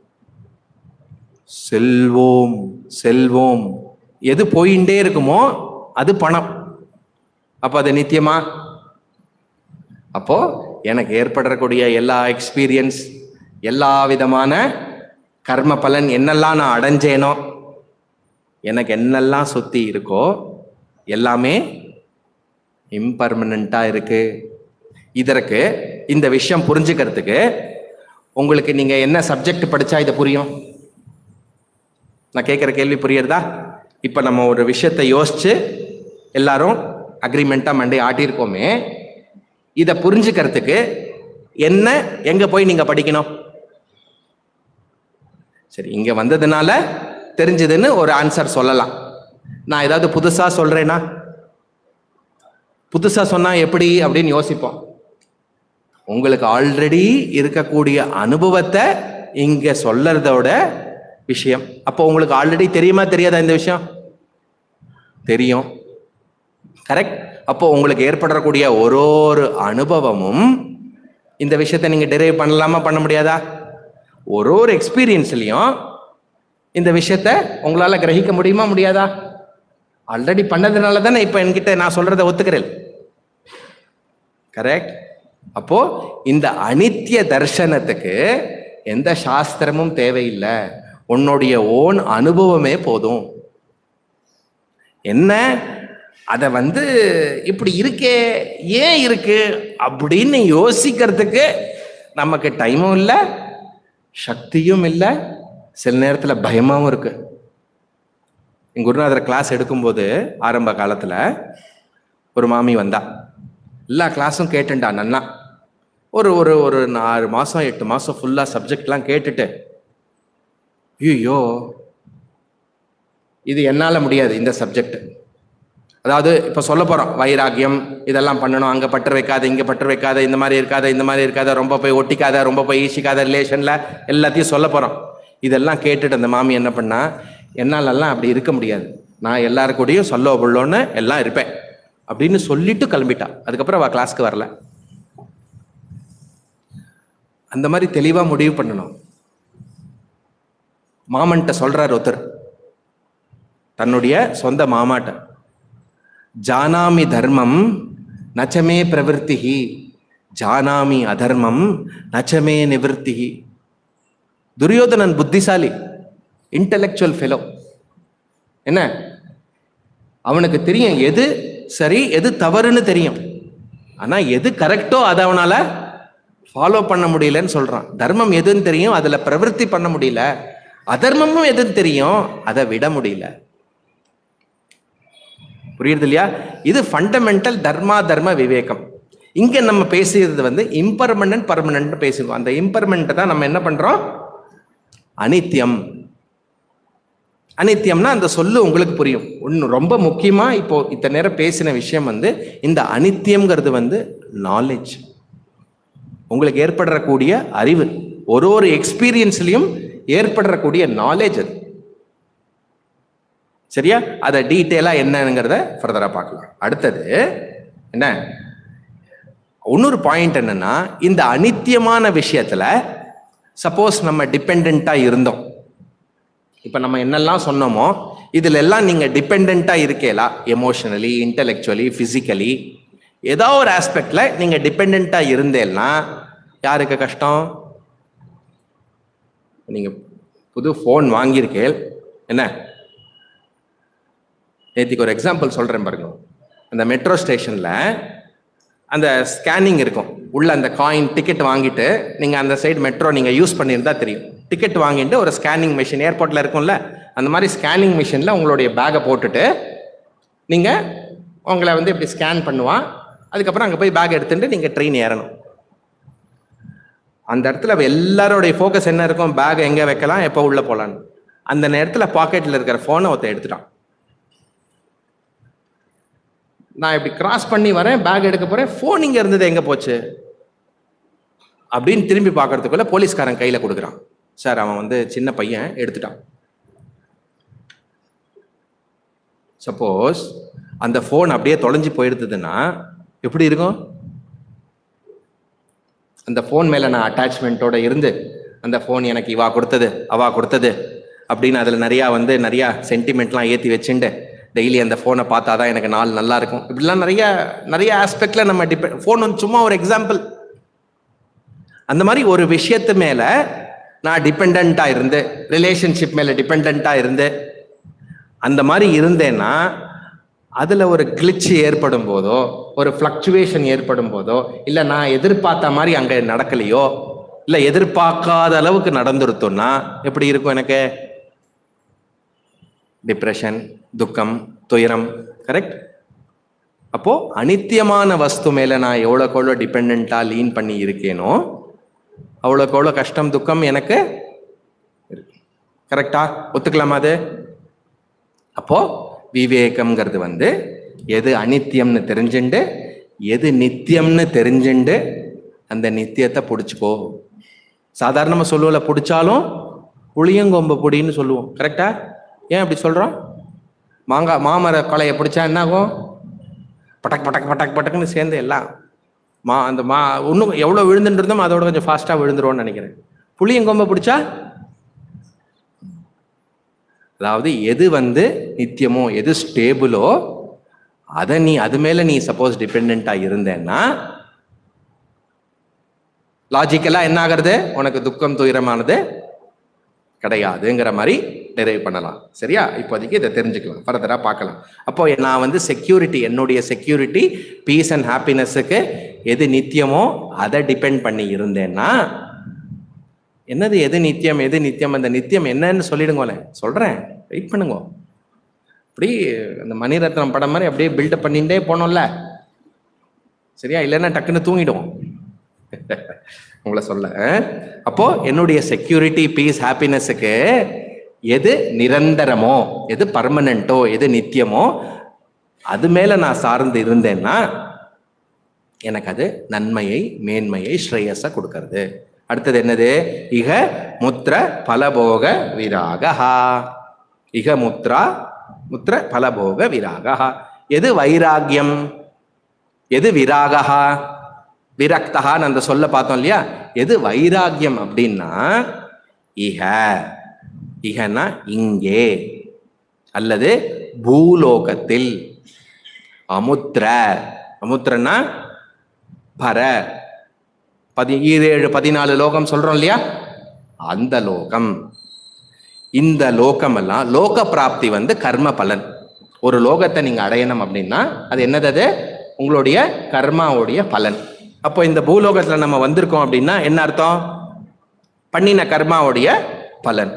Speaker 1: செல்வோம் செல்வோம் எது போயிண்டே இருக்குமோ அது பணம் அப்ப அது நித்தியமா அப்போ எனக்கு ஏற்படக்கூடிய எல்லா எக்ஸ்பீரியன்ஸ் எல்லா விதமான கர்ம பலன் என்னெல்லாம் நான் அடைஞ்சேனோ எனக்கு என்னெல்லாம் சுத்தி இருக்கோ எல்லாமே இம்பர்மனண்டா இருக்கு இதற்கு இந்த விஷயம் புரிஞ்சுக்கிறதுக்கு உங்களுக்கு நீங்க என்ன சப்ஜெக்ட் படிச்சா இது புரியும் நான் கேட்குற கேள்வி புரியுறதா இப்போ நம்ம ஒரு விஷயத்தை யோசிச்சு எல்லாரும் அக்ரிமெண்ட்டாக மண்டே ஆட்டியிருக்கோமே இதை புரிஞ்சுக்கிறதுக்கு என்ன எங்க போய் நீங்க படிக்கணும் சரி இங்க வந்ததுனால தெரிஞ்சதுன்னு ஒரு ஆன்சர் சொல்லலாம் நான் ஏதாவது புதுசா சொல்றேனா புதுசா சொன்னா எப்படி அப்படின்னு யோசிப்போம் உங்களுக்கு ஆல்ரெடி இருக்கக்கூடிய அனுபவத்தை இங்க சொல்லறதோட விஷயம் அப்போ உங்களுக்கு ஆல்ரெடி தெரியுமா தெரியாதா இந்த விஷயம் தெரியும் கரெக்ட் அப்போ உங்களுக்கு ஏற்படக்கூடிய ஒரு ஒரு அனுபவமும் இந்த விஷயத்தை நீங்க டெரைவ் பண்ணலாமா பண்ண முடியாதா ஒரு ஒரு எக்ஸ்பீரியன்ஸ்லையும் இந்த விஷயத்த உங்களால கிரகிக்க முடியுமா முடியாதா ஆல்ரெடி பண்ணதுனால தானே இப்போ என்கிட்ட நான் சொல்றதை ஒத்துக்கிறேன் கரெக்ட் அப்போ இந்த அனித்திய தர்சனத்துக்கு எந்த சாஸ்திரமும் தேவையில்லை உன்னுடைய ஓன் அனுபவமே போதும் என்ன அதை வந்து இப்படி இருக்கே ஏன் இருக்கு அப்படின்னு யோசிக்கிறதுக்கு நமக்கு டைமும் இல்லை சக்தியும் இல்லை சில நேரத்தில் பயமாவும் இருக்கு என் குருநாதர் கிளாஸ் எடுக்கும்போது ஆரம்ப காலத்தில் ஒரு மாமி வந்தா எல்லா கிளாஸும் கேட்டுண்டா நன்னா ஒரு ஒரு ஒரு ஆறு மாதம் எட்டு மாதம் ஃபுல்லாக சப்ஜெக்ட்லாம் கேட்டுட்டு ஐயோ இது என்னால் முடியாது இந்த சப்ஜெக்ட் அதாவது இப்போ சொல்ல போகிறோம் வைராக்கியம் இதெல்லாம் பண்ணணும் அங்கே பற்று வைக்காத இங்கே பற்று வைக்காத இந்த மாதிரி இருக்காத இந்த மாதிரி இருக்காத ரொம்ப போய் ஒட்டிக்காத ரொம்ப போய் ஈசிக்காத ரிலேஷனில் எல்லாத்தையும் சொல்ல போகிறோம் இதெல்லாம் கேட்டுட்டு அந்த மாமி என்ன பண்ணா என்னாலெல்லாம் அப்படி இருக்க முடியாது நான் எல்லாரு கூடயும் சொல்ல புள்ளோன்னு எல்லாம் இருப்பேன் அப்படின்னு சொல்லிட்டு கிளம்பிட்டா அதுக்கப்புறம் அவள் கிளாஸ்க்கு வரல அந்த மாதிரி தெளிவாக முடிவு பண்ணணும் மாமன்ட்ட சொல்றார் ஒருத்தர் தன்னுடைய சொந்த மாமாட்ட ஜானாமி தர்மம் நச்சமே பிரவருத்திகி ஜானாமி அதர்மம் நச்சமே நிவர்த்திகி துரியோதனன் புத்திசாலி இன்டலெக்சுவல் ஃபெலோ என்ன அவனுக்கு தெரியும் எது சரி எது தவறுன்னு தெரியும் ஆனா எது கரெக்டோ அதை அவனால ஃபாலோ பண்ண முடியலன்னு சொல்றான் தர்மம் எதுன்னு தெரியும் அதுல பிரவருத்தி பண்ண முடியல அதர்மமும் எதுன்னு தெரியும் அதை விட முடியல புரியுது இல்லையா இது ஃபண்டமெண்டல் தர்மா தர்ம விவேகம் இங்க நம்ம பேசுறது வந்து இம்பர்மனன்ட் பர்மனன்ட் பேசுவோம் அந்த இம்பர்மனன்ட் தான் நம்ம என்ன பண்றோம் அனித்தியம் அனித்தியம்னா அந்த சொல்லு உங்களுக்கு புரியும் ஒன்று ரொம்ப முக்கியமா இப்போ இத்தனை நேரம் பேசின விஷயம் வந்து இந்த அனித்தியம்ங்கிறது வந்து நாலேஜ் உங்களுக்கு ஏற்படக்கூடிய அறிவு ஒரு ஒரு எக்ஸ்பீரியன்ஸ்லையும் ஏற்படக்கூடிய நாலேஜ் அது சரியா அதை டீட்டெயிலாக என்னங்கிறத ஃபர்தராக பார்க்கலாம் அடுத்தது என்ன இன்னொரு பாயிண்ட் என்னன்னா இந்த அனித்தியமான விஷயத்துல சப்போஸ் நம்ம டிபெண்ட்டாக இருந்தோம் இப்போ நம்ம என்னெல்லாம் சொன்னோமோ இதுல எல்லாம் நீங்க டிபெண்டா இருக்கேலா எமோஷனலி இன்டெலெக்சுவலி பிசிக்கலி ஏதோ ஒரு ஆஸ்பெக்ட்ல நீங்க டிபெண்டா இருந்தேன்னா யாருக்கு கஷ்டம் நீங்க புது ஃபோன் வாங்கியிருக்கேள் என்ன நேற்றுக்கு ஒரு எக்ஸாம்பிள் சொல்றேன் பாருங்க அந்த மெட்ரோ ஸ்டேஷன்ல அந்த ஸ்கேனிங் இருக்கும் உள்ள அந்த காயின் டிக்கெட் வாங்கிட்டு நீங்க அந்த சைடு மெட்ரோ நீங்க யூஸ் பண்ணியிருந்தா தெரியும் டிக்கெட் வாங்கிட்டு ஒரு ஸ்கேனிங் மிஷின் ஏர்போர்ட்ல இருக்கும்ல அந்த மாதிரி ஸ்கேனிங் மிஷின்ல உங்களுடைய பேக்கை போட்டுட்டு நீங்க உங்களை வந்து இப்படி ஸ்கேன் பண்ணுவான் அதுக்கப்புறம் அங்கே போய் பேக் எடுத்துட்டு நீங்க ட்ரெயின் ஏறணும் அந்த இடத்துல எல்லாரோடைய ஃபோக்கஸ் என்ன இருக்கும் பேக் எங்க வைக்கலாம் எப்போ உள்ள போலான்னு அந்த நேரத்துல பாக்கெட்ல இருக்கிற ஃபோனை ஒருத்தன் எடுத்துட்டான் நான் இப்படி கிராஸ் பண்ணி வரேன் பேக் எடுக்க போறேன் ஃபோன் இங்க இருந்தது எங்க போச்சு அப்படின்னு திரும்பி பார்க்கறதுக்குள்ள போலீஸ்காரன் கையில கொடுக்குறான் சார் அவன் வந்து சின்ன பையன் எடுத்துட்டான் சப்போஸ் அந்த ஃபோன் அப்படியே தொலைஞ்சு போயிருந்ததுன்னா எப்படி இருக்கும் அந்த ஃபோன் மேல நான் அட்டாச்மெண்ட்டோட இருந்து அந்த ஃபோன் எனக்கு இவா கொடுத்தது அவா கொடுத்தது அப்படின்னு அதில் நிறையா வந்து நிறையா சென்டிமெண்ட்லாம் ஏற்றி வச்சுண்டு டெய்லி அந்த ஃபோனை பார்த்தா தான் எனக்கு நாள் நல்லா இருக்கும் இப்படிலாம் நிறைய நிறைய ஆஸ்பெக்ட்ல நம்ம டிபெண்ட் ஃபோன் வந்து சும்மா ஒரு எக்ஸாம்பிள் அந்த மாதிரி ஒரு விஷயத்து மேல நான் டிபெண்டா இருந்து ரிலேஷன்ஷிப் மேல டிபெண்டா இருந்து அந்த மாதிரி இருந்தேன்னா அதுல ஒரு கிளிச் ஏற்படும் போதோ ஒரு ஃப்ளக்சுவேஷன் ஏற்படும் போதோ இல்ல நான் எதிர்பார்த்த மாதிரி அங்க நடக்கலையோ இல்ல எதிர்பார்க்காத அளவுக்கு நடந்துருத்தோம்னா எப்படி இருக்கும் எனக்கு டிப்ரெஷன் துக்கம் துயரம் கரெக்ட் அப்போ அனித்தியமான வஸ்து மேல நான் எவ்வளோக்கு எவ்வளோ டிபெண்டா லீன் பண்ணி இருக்கேனோ அவ்வளோக்கு எவ்வளோ கஷ்டம் துக்கம் எனக்கு கரெக்டா ஒத்துக்கலாமா அது அப்போ விவேகம்ங்கிறது வந்து எது அனித்தியம்னு தெரிஞ்சுண்டு எது நித்தியம்னு தெரிஞ்சுண்டு அந்த நித்தியத்தை பிடிச்சிக்கோ சாதாரணமாக சொல்லுவோம்ல பிடிச்சாலும் புளியங்கொம்பு பொடின்னு சொல்லுவோம் கரெக்டா ஏன் அப்படி சொல்கிறோம் மாங்காய் மாமர கொலையை பிடிச்சா என்ன ஆகும் பட்டக் பட்டக் பட்டக் பட்டக்குன்னு சேர்ந்து எல்லாம் மா அந்த மா இன்னும் எவ்வளோ விழுந்துட்டு இருந்தோம் அதோட கொஞ்சம் ஃபாஸ்ட்டாக விழுந்துருவோம்னு நினைக்கிறேன் புளியங்கொம்பை பிடிச்சா அதாவது எது வந்து நித்தியமோ எது ஸ்டேபிளோ அதை நீ அது மேல நீ சப்போஸ் டிபெண்டா இருந்தேன்னா லாஜிக்கலா என்ன ஆகிறது உனக்கு துக்கம் துயரமானது கிடையாதுங்கிற மாதிரி டெரைவ் பண்ணலாம் சரியா இப்போதைக்கு இதை தெரிஞ்சுக்கலாம் ஃபர்தரா பார்க்கலாம் அப்போ நான் வந்து செக்யூரிட்டி என்னுடைய செக்யூரிட்டி பீஸ் அண்ட் ஹாப்பினஸுக்கு எது நித்தியமோ அதை டிபெண்ட் பண்ணி இருந்தேன்னா என்னது எது நித்தியம் எது நித்தியம் அந்த நித்தியம் என்னன்னு சொல்லிடுங்களேன் சொல்றேன் வெயிட் பண்ணுங்க அப்படி அந்த மணிரத்னம் படம் மாதிரி அப்படியே பில்டப் பண்ணிட்டே போனோம்ல சரியா இல்லைன்னா டக்குன்னு தூங்கிடுவோம் உங்களை சொல்ல அப்போ என்னுடைய செக்யூரிட்டி பீஸ் ஹாப்பினஸுக்கு எது நிரந்தரமோ எது பர்மனண்டோ எது நித்தியமோ அது மேல நான் சார்ந்து இருந்தேன்னா எனக்கு அது நன்மையை மேன்மையை ஸ்ரேயஸை கொடுக்கறது அடுத்தது என்னது இக முத்திர பலபோக விராகஹா இக முத்ரா முத்திர பலபோக விராகஹா எது வைராகியம் எது விராகஹா விரக்தகான்னு அந்த சொல்ல பார்த்தோம் இல்லையா எது வைராகியம் அப்படின்னா இக இகனா இங்கே அல்லது பூலோகத்தில் அமுத்திர அமுத்திரன்னா பர பதி ஈரேழு பதினாலு லோகம் சொல்றோம் இல்லையா அந்த லோகம் இந்த லோகம் எல்லாம் லோக பிராப்தி வந்து கர்ம பலன் ஒரு லோகத்தை நீங்க அடையணும் அப்படின்னா அது என்னது அது உங்களுடைய கர்மாவுடைய பலன் அப்போ இந்த பூலோகத்துல நம்ம வந்திருக்கோம் அப்படின்னா என்ன அர்த்தம் பண்ணின கர்மாவுடைய பலன்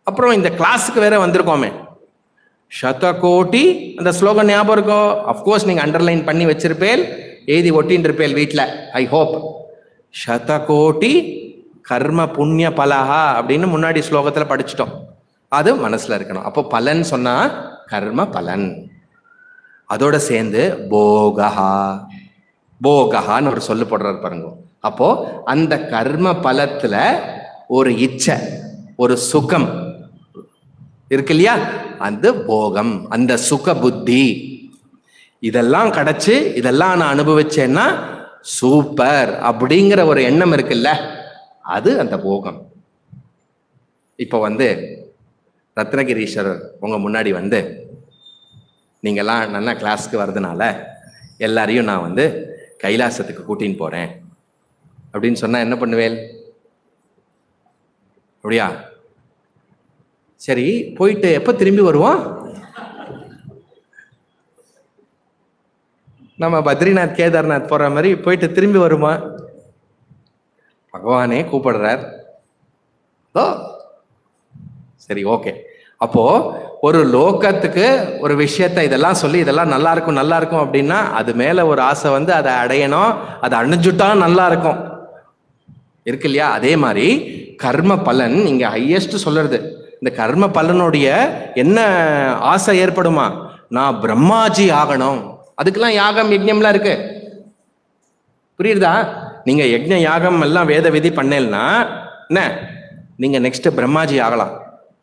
Speaker 1: அப்புறம் இந்த கிளாஸுக்கு வேற வந்திருக்கோமே சதகோட்டி அந்த ஸ்லோகன் ஞாபகம் இருக்கோ அஃப்கோர்ஸ் நீங்க அண்டர்லைன் பண்ணி வச்சிருப்பேல் எழுதி ஒட்டின்னு இருப்பேல் வீட்டில் ஐ ஹோப் சதகோட்டி கர்ம புண்ணிய பலஹா அப்படின்னு முன்னாடி ஸ்லோகத்துல படிச்சிட்டோம் அது மனசுல இருக்கணும் அப்போ பலன் சொன்னா கர்ம பலன் அதோட சேர்ந்து போகஹா போகஹான்னு ஒரு சொல்லு போடுறாரு பாருங்க அப்போ அந்த கர்ம பலத்துல ஒரு இச்சை ஒரு சுகம் இருக்கு இல்லையா அந்த போகம் அந்த சுக புத்தி இதெல்லாம் கிடைச்சு இதெல்லாம் நான் அனுபவிச்சேன்னா சூப்பர் அப்படிங்கிற ஒரு எண்ணம் இருக்குல்ல அது அந்த போகம் இப்போ வந்து ரத்னகிரீஸ்வரர் உங்க முன்னாடி வந்து நீங்கெல்லாம் நல்லா கிளாஸ்க்கு வர்றதுனால எல்லாரையும் நான் வந்து கைலாசத்துக்கு கூட்டின்னு போறேன் அப்படின்னு சொன்னா என்ன பண்ணுவேல் அப்படியா சரி போயிட்டு எப்போ திரும்பி வருவோம் நம்ம பத்ரிநாத் கேதார்நாத் போற மாதிரி போயிட்டு திரும்பி வருமா பகவானே கூப்பிடுறார் ஓ சரி ஓகே அப்போ ஒரு லோகத்துக்கு ஒரு விஷயத்த இதெல்லாம் சொல்லி இதெல்லாம் நல்லா இருக்கும் நல்லா இருக்கும் அப்படின்னா அது மேல ஒரு ஆசை வந்து அதை அடையணும் அதை அணிஞ்சுட்டா நல்லா இருக்கும் இருக்கு இல்லையா அதே மாதிரி கர்ம பலன் இங்க ஹையஸ்ட் சொல்றது இந்த கர்ம பலனுடைய என்ன ஆசை ஏற்படுமா நான் பிரம்மாஜி ஆகணும் அதுக்கெல்லாம் யாகம் யஜ்ஞம்லாம் இருக்கு புரியுதா நீங்க யஜ்ஞ யாகம் எல்லாம் வேத விதி பண்ணலன்னா என்ன நீங்க நெக்ஸ்ட் பிரம்மாஜி ஆகலாம்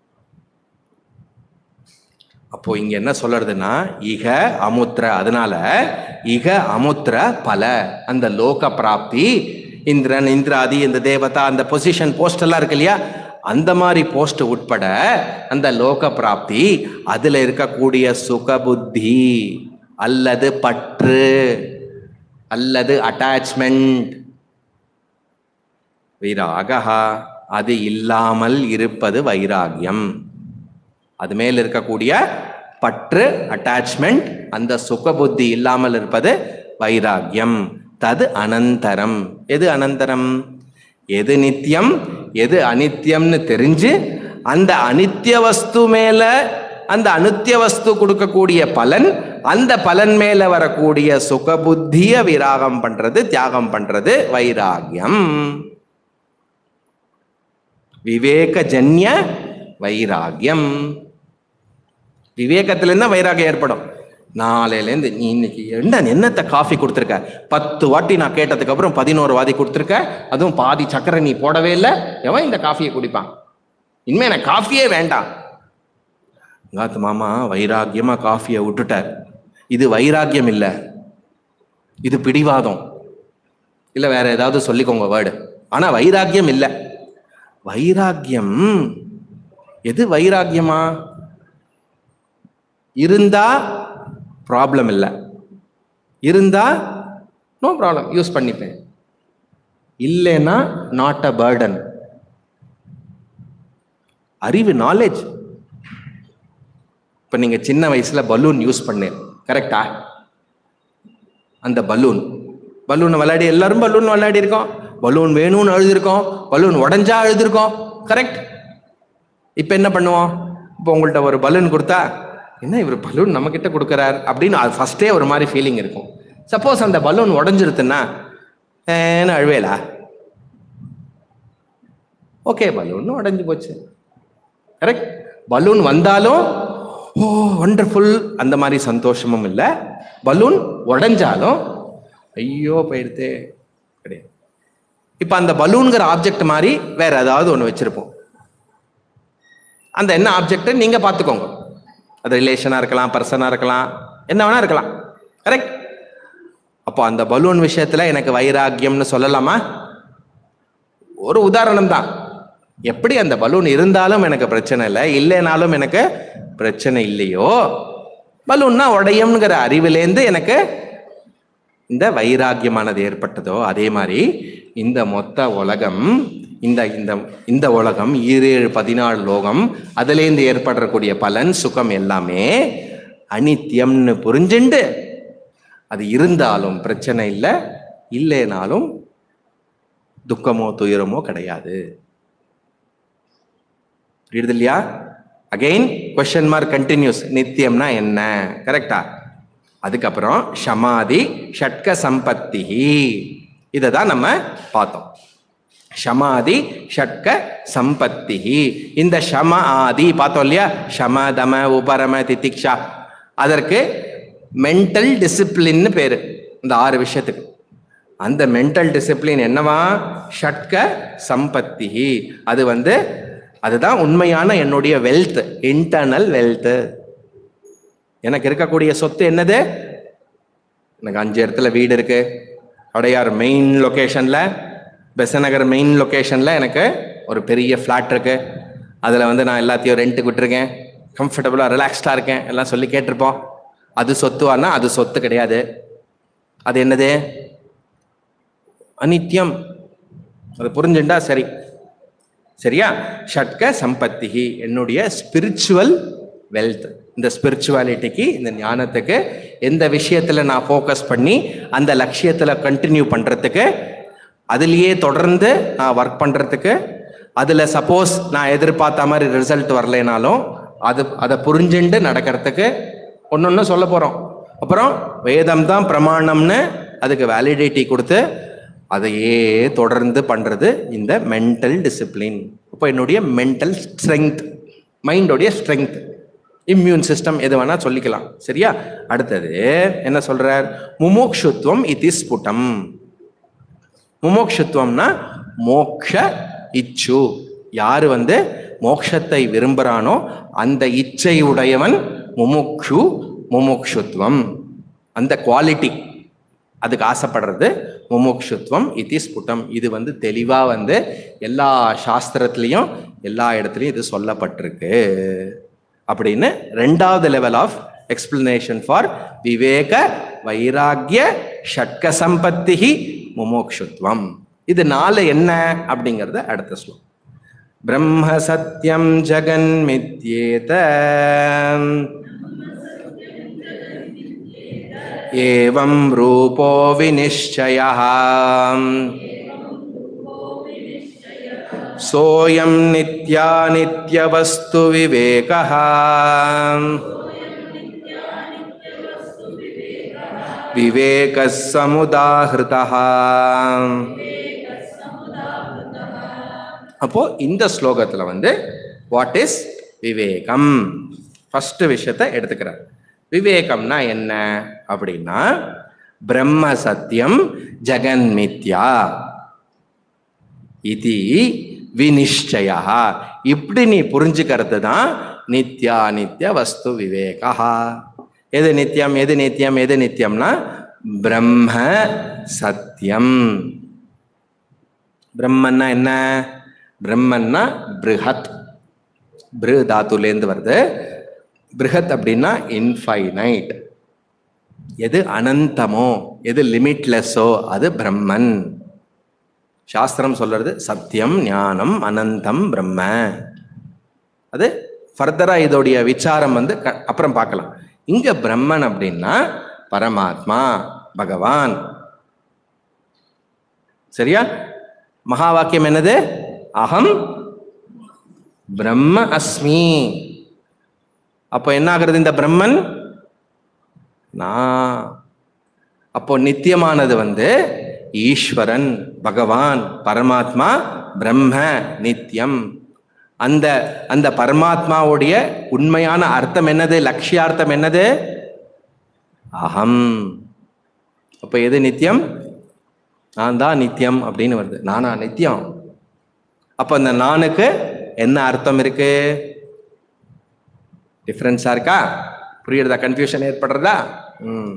Speaker 1: அப்போ இங்க என்ன சொல்றதுன்னா இக அமுத்திர அதனால இக அமுத்திர பல அந்த லோக பிராப்தி இந்திரன் இந்திராதி இந்த தேவதா அந்த பொசிஷன் போஸ்ட் எல்லாம் இருக்கு இல்லையா அந்த மாதிரி போஸ்ட் உட்பட அந்த லோக பிராப்தி அதுல இருக்கக்கூடிய சுக புத்தி அல்லது பற்று அல்லது அட்டாச்மெண்ட் வைராகா அது இல்லாமல் இருப்பது வைராகியம் அது மேல் இருக்கக்கூடிய பற்று அட்டாச்மெண்ட் அந்த சுக புத்தி இல்லாமல் இருப்பது வைராகியம் தது அனந்தரம் எது அனந்தரம் எது நித்தியம் எது அனித்தியம்னு தெரிஞ்சு அந்த அனித்திய வஸ்து மேல அந்த அனுத்திய வஸ்து கொடுக்கக்கூடிய பலன் அந்த பலன் மேல வரக்கூடிய சுக புத்திய விராகம் பண்றது தியாகம் பண்றது வைராகியம் விவேகஜன்ய வைராகியம் விவேகத்திலேருந்து தான் வைராகியம் ஏற்படும் நாளையிலேருந்து நீ இன்னைக்கு என்ன என்னத்த காஃபி கொடுத்துருக்க பத்து வாட்டி நான் கேட்டதுக்கு அப்புறம் பதினோரு வாதி கொடுத்துருக்க அதுவும் பாதி சக்கரை நீ போடவே இல்லை எவன் இந்த காஃபியை குடிப்பான் இனிமே எனக்கு காஃபியே வேண்டாம் காத்து மாமா வைராக்கியமா காஃபியை விட்டுட்டார் இது வைராக்கியம் இல்லை இது பிடிவாதம் இல்லை வேற ஏதாவது சொல்லிக்கோங்க வேர்டு ஆனா வைராக்கியம் இல்லை வைராக்கியம் எது வைராக்கியமா இருந்தா ப்ராப்ளம் இல்லை இருந்தா நோ ப்ராப்ளம் யூஸ் பண்ணிப்பேன் இல்லைன்னா நாட் அ பேர்டன் அறிவு நாலேஜ் இப்போ நீங்கள் சின்ன வயசில் பலூன் யூஸ் பண்ணேன் கரெக்டா அந்த பலூன் பலூன் விளையாடி எல்லாரும் பலூன் விளையாடி இருக்கோம் பலூன் வேணும்னு எழுதியிருக்கோம் பலூன் உடஞ்சா எழுதியிருக்கோம் கரெக்ட் இப்போ என்ன பண்ணுவோம் இப்போ உங்கள்கிட்ட ஒரு பலூன் கொடுத்தா என்ன இவர் பலூன் நம்மக்கிட்ட கொடுக்குறார் அப்படின்னு அது ஃபஸ்ட்டே ஒரு மாதிரி ஃபீலிங் இருக்கும் சப்போஸ் அந்த பலூன் உடஞ்சிருத்துன்னா ஏன்னு அழுவேலா ஓகே பலூன் உடஞ்சி போச்சு கரெக்ட் பலூன் வந்தாலும் ஓ ஒண்டர்ஃபுல் அந்த மாதிரி சந்தோஷமும் இல்லை பலூன் உடஞ்சாலும் ஐயோ போயிடுதே கிடையாது இப்போ அந்த பலூன்கிற ஆப்ஜெக்ட் மாதிரி வேற ஏதாவது ஒன்று வச்சிருப்போம் அந்த என்ன ஆப்ஜெக்ட் நீங்க பார்த்துக்கோங்க அது ரிலேஷனாக இருக்கலாம் பர்சனாக இருக்கலாம் என்ன வேணா இருக்கலாம் கரெக்ட் அப்போ அந்த பலூன் விஷயத்துல எனக்கு வைராக்கியம்னு சொல்லலாமா ஒரு உதாரணம் தான் எப்படி அந்த பலூன் இருந்தாலும் எனக்கு பிரச்சனை இல்லை இல்லைனாலும் எனக்கு பிரச்சனை இல்லையோ பலூன்னா உடையும்ங்கிற அறிவிலேருந்து எனக்கு இந்த வைராக்கியமானது ஏற்பட்டதோ அதே மாதிரி இந்த மொத்த உலகம் இந்த இந்த இந்த உலகம் ஈரேழு பதினாலு லோகம் அதுலேருந்து ஏற்படக்கூடிய பலன் சுகம் எல்லாமே அனித்தியம்னு புரிஞ்சுண்டு அது இருந்தாலும் பிரச்சனை இல்லை இல்லைனாலும் துக்கமோ துயரமோ கிடையாது புரியுது இல்லையா அகைன் கொஸ்டின் மார்க் கண்டினியூஸ் நித்தியம்னா என்ன கரெக்டா அதுக்கப்புறம் ஷமாதி ஷட்க சம்பத்தி இதை தான் நம்ம பார்த்தோம் ஷமாதி ஷட்க சம்பத்தி இந்த ஷம ஆதி பார்த்தோம் இல்லையா ஷம தம உபரம திதிக்ஷா அதற்கு மென்டல் டிசிப்ளின்னு பேரு இந்த ஆறு விஷயத்துக்கு அந்த மென்டல் டிசிப்ளின் என்னவா ஷட்க சம்பத்தி அது வந்து அதுதான் உண்மையான என்னுடைய வெல்த் இன்டர்னல் வெல்த் எனக்கு இருக்கக்கூடிய சொத்து என்னது எனக்கு அஞ்சு இடத்துல வீடு இருக்கு அடையார் மெயின் லொக்கேஷன்ல பெசநகர் மெயின் லொக்கேஷன்ல எனக்கு ஒரு பெரிய ஃப்ளாட் இருக்கு அதில் வந்து நான் எல்லாத்தையும் ரெண்ட்டுக்கு விட்டுருக்கேன் கம்ஃபர்டபுளாக ரிலாக்ஸ்டாக இருக்கேன் எல்லாம் சொல்லி கேட்டிருப்போம் அது சொத்துவானா அது சொத்து கிடையாது அது என்னது அனித்யம் அது புரிஞ்சுண்டா சரி சரியா ஷட்க சம்பத்திகி என்னுடைய ஸ்பிரிச்சுவல் வெல்த் இந்த ஸ்பிரிச்சுவாலிட்டிக்கு இந்த ஞானத்துக்கு எந்த விஷயத்துல நான் ஃபோக்கஸ் பண்ணி அந்த லட்சியத்துல கண்டினியூ பண்றதுக்கு அதுலேயே தொடர்ந்து நான் ஒர்க் பண்றதுக்கு அதுல சப்போஸ் நான் எதிர்பார்த்த மாதிரி ரிசல்ட் வரலைனாலும் அது அதை புரிஞ்சுண்டு நடக்கிறதுக்கு ஒன்று சொல்ல போறோம் அப்புறம் வேதம் தான் பிரமாணம்னு அதுக்கு வேலிடிட்டி கொடுத்து அதையே தொடர்ந்து பண்றது இந்த மென்டல் டிசிப்ளின் இப்போ என்னுடைய மென்டல் ஸ்ட்ரென்த் மைண்டோடைய ஸ்ட்ரென்த் இம்யூன் சிஸ்டம் எது வேணா சொல்லிக்கலாம் சரியா அடுத்தது என்ன சொல்றார் முமோக்ஷுத்வம் இது ஸ்புடம் முமோக்ஷுத்வம்னா மோக்ஷ இச்சு யாரு வந்து மோக்ஷத்தை விரும்புறானோ அந்த இச்சை உடையவன் முமுக்ஷு முமுக்ஷுத்வம் அந்த குவாலிட்டி அதுக்கு ஆசைப்படுறது முமுக்ஷுத்வம் இதி ஸ்புடம் இது வந்து தெளிவா வந்து எல்லா சாஸ்திரத்திலையும் எல்லா இடத்துலையும் இது சொல்லப்பட்டிருக்கு அப்படின்னு ரெண்டாவது லெவல் ஆஃப் எக்ஸ்பிளனேஷன் ஃபார் விவேக வைராகிய ஷட்க சம்பத்தி முமோக்ஷுத்வம் இது நாலு என்ன அப்படிங்கறத அடுத்த ஸ்லோகம் பிரம்ம சத்யம் ஜெகன் மித்யேத एवं रूपो विनिश्चयः सोऽयं नित्यानित्यवस्तुविवेकः विवेकः समुदाहृतः அப்போ இந்த ஸ்லோகத்துல வந்து வாட் இஸ் விவேகம் ஃபர்ஸ்ட் விஷயத்தை எடுத்துக்கிறார் விவேகம்னா என்ன அப்படின்னா பிரம்ம சத்தியம் ஜெகன் மித்யா இது வினிஷ்டயா இப்படி நீ புரிஞ்சுக்கிறது தான் நித்யா நித்ய வஸ்து விவேகா எது நித்தியம் எது நித்தியம் எது நித்தியம்னா பிரம்ம சத்தியம் பிரம்மன்னா என்ன பிரம்மன்னா பிருஹத் பிரு தாத்துலேருந்து வருது பிருஹத் அப்படின்னா இன்ஃபைனைட் எது அனந்தமோ எது லிமிட்லெஸ்ஸோ அது பிரம்மன் சாஸ்திரம் சொல்றது சத்தியம் ஞானம் அனந்தம் பிரம்ம அது ஃபர்தரா இதோடைய விசாரம் வந்து க- அப்புறம் பார்க்கலாம் இங்க பிரம்மன் அப்படின்னா பரமாத்மா பகவான் சரியா மகா வாக்கியம் என்னது அகம் பிரம்ம அஸ்மி அப்போ என்ன ஆகுறது இந்த பிரம்மன் நான் அப்போ நித்தியமானது வந்து ஈஸ்வரன் பகவான் பரமாத்மா பிரம்ம நித்தியம் அந்த அந்த பரமாத்மாவுடைய உண்மையான அர்த்தம் என்னது லட்சியார்த்தம் என்னது அகம் அப்போ எது நித்தியம் நான் தான் நித்தியம் அப்படின்னு வருது நானா நித்தியம் அப்போ அந்த நானுக்கு என்ன அர்த்தம் இருக்கு டிஃப்ரென்ஸா இருக்கா புரியுறதா கன்ஃபியூஷன் ஏற்படுறதா ம்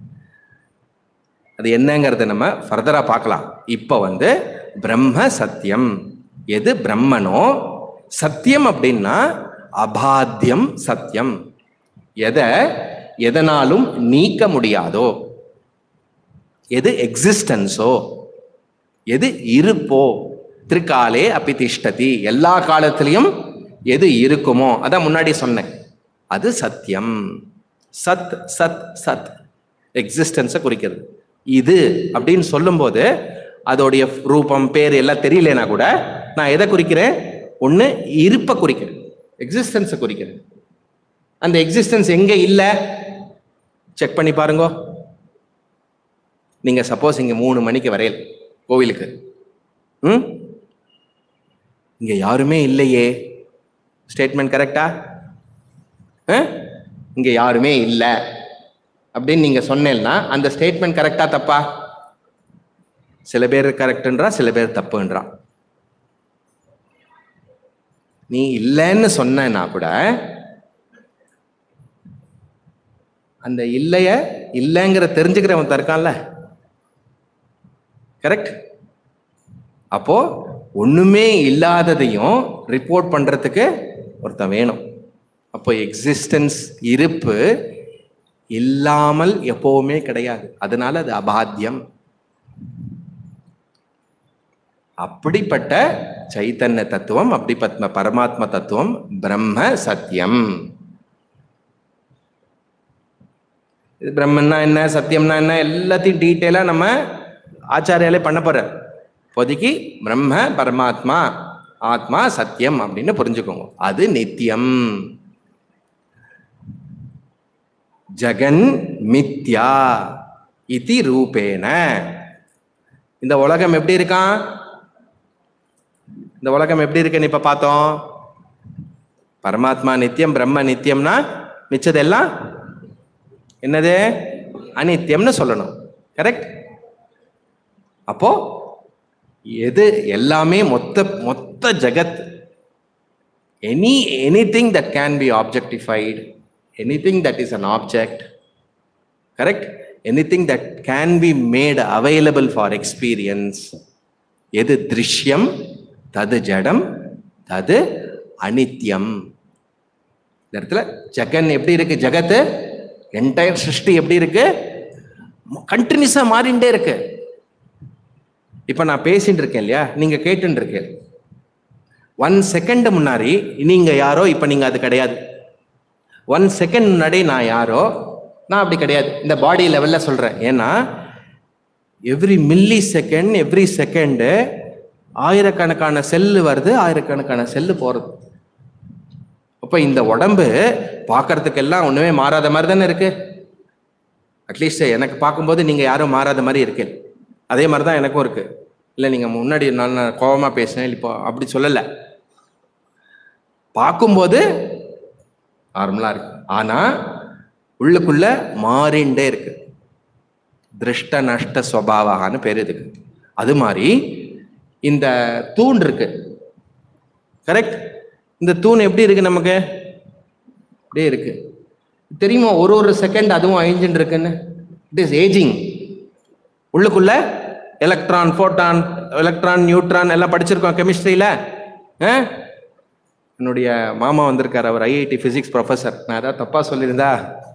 Speaker 1: அது என்னங்கிறத நம்ம ஃபர்தரா பார்க்கலாம் இப்போ வந்து பிரம்ம சத்தியம் எது பிரம்மனோ சத்தியம் அப்படின்னா அபாத்தியம் சத்தியம் எதை எதனாலும் நீக்க முடியாதோ எது எக்ஸிஸ்டன்ஸோ எது இருப்போ திருக்காலே அப்பி திஷ்டதி எல்லா காலத்திலையும் எது இருக்குமோ அதான் முன்னாடி சொன்னேன் அது சத்தியம் சத் சத் சத் எக்ஸிஸ்டன்ஸை குறிக்கிறது இது அப்படின்னு சொல்லும்போது அதோடைய ரூபம் பேர் எல்லாம் தெரியலனா கூட நான் எதை குறிக்கிறேன் ஒன்று இருப்பை குறிக்கிறேன் எக்ஸிஸ்டன்ஸை குறிக்கிறது அந்த எக்ஸிஸ்டன்ஸ் எங்க இல்லை செக் பண்ணி பாருங்க நீங்க சப்போஸ் இங்க மூணு மணிக்கு வரையல் கோவிலுக்கு ம் இங்க யாருமே இல்லையே ஸ்டேட்மெண்ட் கரெக்டா இங்க யாருமே இல்லை அப்படின்னு நீங்க சொன்னேன்னா அந்த ஸ்டேட்மெண்ட் கரெக்டா தப்பா சில பேர் கரெக்டுன்றா சில பேர் தப்புன்றா நீ இல்லைன்னு சொன்னா கூட அந்த இல்லைய இல்லைங்கிற தெரிஞ்சுக்கிறவன் இருக்கான்ல கரெக்ட் அப்போ ஒண்ணுமே இல்லாததையும் ரிப்போர்ட் பண்றதுக்கு ஒருத்தன் வேணும் அப்போ எக்ஸிஸ்டன்ஸ் இருப்பு இல்லாமல் எப்பவுமே கிடையாது அதனால அது அபாத்தியம் அப்படிப்பட்ட சைத்தன்ய தத்துவம் அப்படிப்பட்ட பரமாத்ம தத்துவம் பிரம்ம சத்தியம் இது பிரம்மன்னா என்ன சத்தியம்னா என்ன எல்லாத்தையும் டீட்டெயிலா நம்ம ஆச்சாரியாலே பண்ண போற இப்போதைக்கு பிரம்ம பரமாத்மா ஆத்மா சத்தியம் அப்படின்னு புரிஞ்சுக்கோங்க அது நித்தியம் ஜெகன் மித்யா இதி ரூபேன இந்த உலகம் எப்படி இருக்கான் இந்த உலகம் எப்படி இருக்குன்னு இப்ப பார்த்தோம் பரமாத்மா நித்தியம் பிரம்ம நித்தியம்னா மிச்சதெல்லாம் என்னது அனித்தியம்னு சொல்லணும் கரெக்ட் அப்போ எது எல்லாமே மொத்த மொத்த ஜகத் any anything that can be objectified anything that is an object correct anything that can be made available for experience எது திருஷ்யம் தது ஜடம் தது அனித்யம் இந்த இடத்துல ஜெகன் எப்படி இருக்கு ஜெகத்து என்டையர் சிருஷ்டி எப்படி இருக்கு கண்டினியூஸா மாறிண்டே இருக்கு இப்ப நான் பேசிட்டு இருக்கேன் இல்லையா நீங்க கேட்டுட்டு இருக்கேன் ஒன் செகண்ட் முன்னாடி நீங்க யாரோ இப்ப நீங்க அது கிடையாது ஒன் செகண்ட் முன்னாடி நான் யாரோ நான் அப்படி கிடையாது இந்த பாடி லெவல்ல சொல்றேன் ஏன்னா every millisecond every second ஆயிரக்கணக்கான செல்லு வருது ஆயிரக்கணக்கான செல்லு போறது அப்ப இந்த உடம்பு பார்க்கறதுக்கு எல்லாம் ஒண்ணுமே மாறாத மாதிரி தானே இருக்கு அட்லீஸ்ட் எனக்கு பார்க்கும்போது நீங்க யாரும் மாறாத மாதிரி இருக்கு அதே மாதிரி தான் எனக்கும் இருக்கு இல்லை நீங்க முன்னாடி நான் நான் கோபமா பேசினேன் இப்போ அப்படி சொல்லலை பார்க்கும்போது நார்மலா இருக்கு ஆனா உள்ளுக்குள்ள மாறிண்டே இருக்கு திருஷ்ட நஷ்ட சுவாவான்னு பேர் இதுக்கு அது மாதிரி இந்த தூண் இருக்கு கரெக்ட் இந்த தூண் எப்படி இருக்கு நமக்கு அப்படியே இருக்கு தெரியுமா ஒரு ஒரு செகண்ட் அதுவும் அழிஞ்சுட்டு இருக்குன்னு இட் இஸ் ஏஜிங் உள்ளுக்குள்ள எலக்ட்ரான் ஃபோட்டான் எலக்ட்ரான் நியூட்ரான் எல்லாம் படிச்சிருக்கோம் கெமிஸ்ட்ரியில என்னுடைய மாமா வந்திருக்கார் அவர் ஐஐடி பிசிக்ஸ் ப்ரொஃபஸர் நான் ஏதாவது தப்பா சொல்லியிருந்தா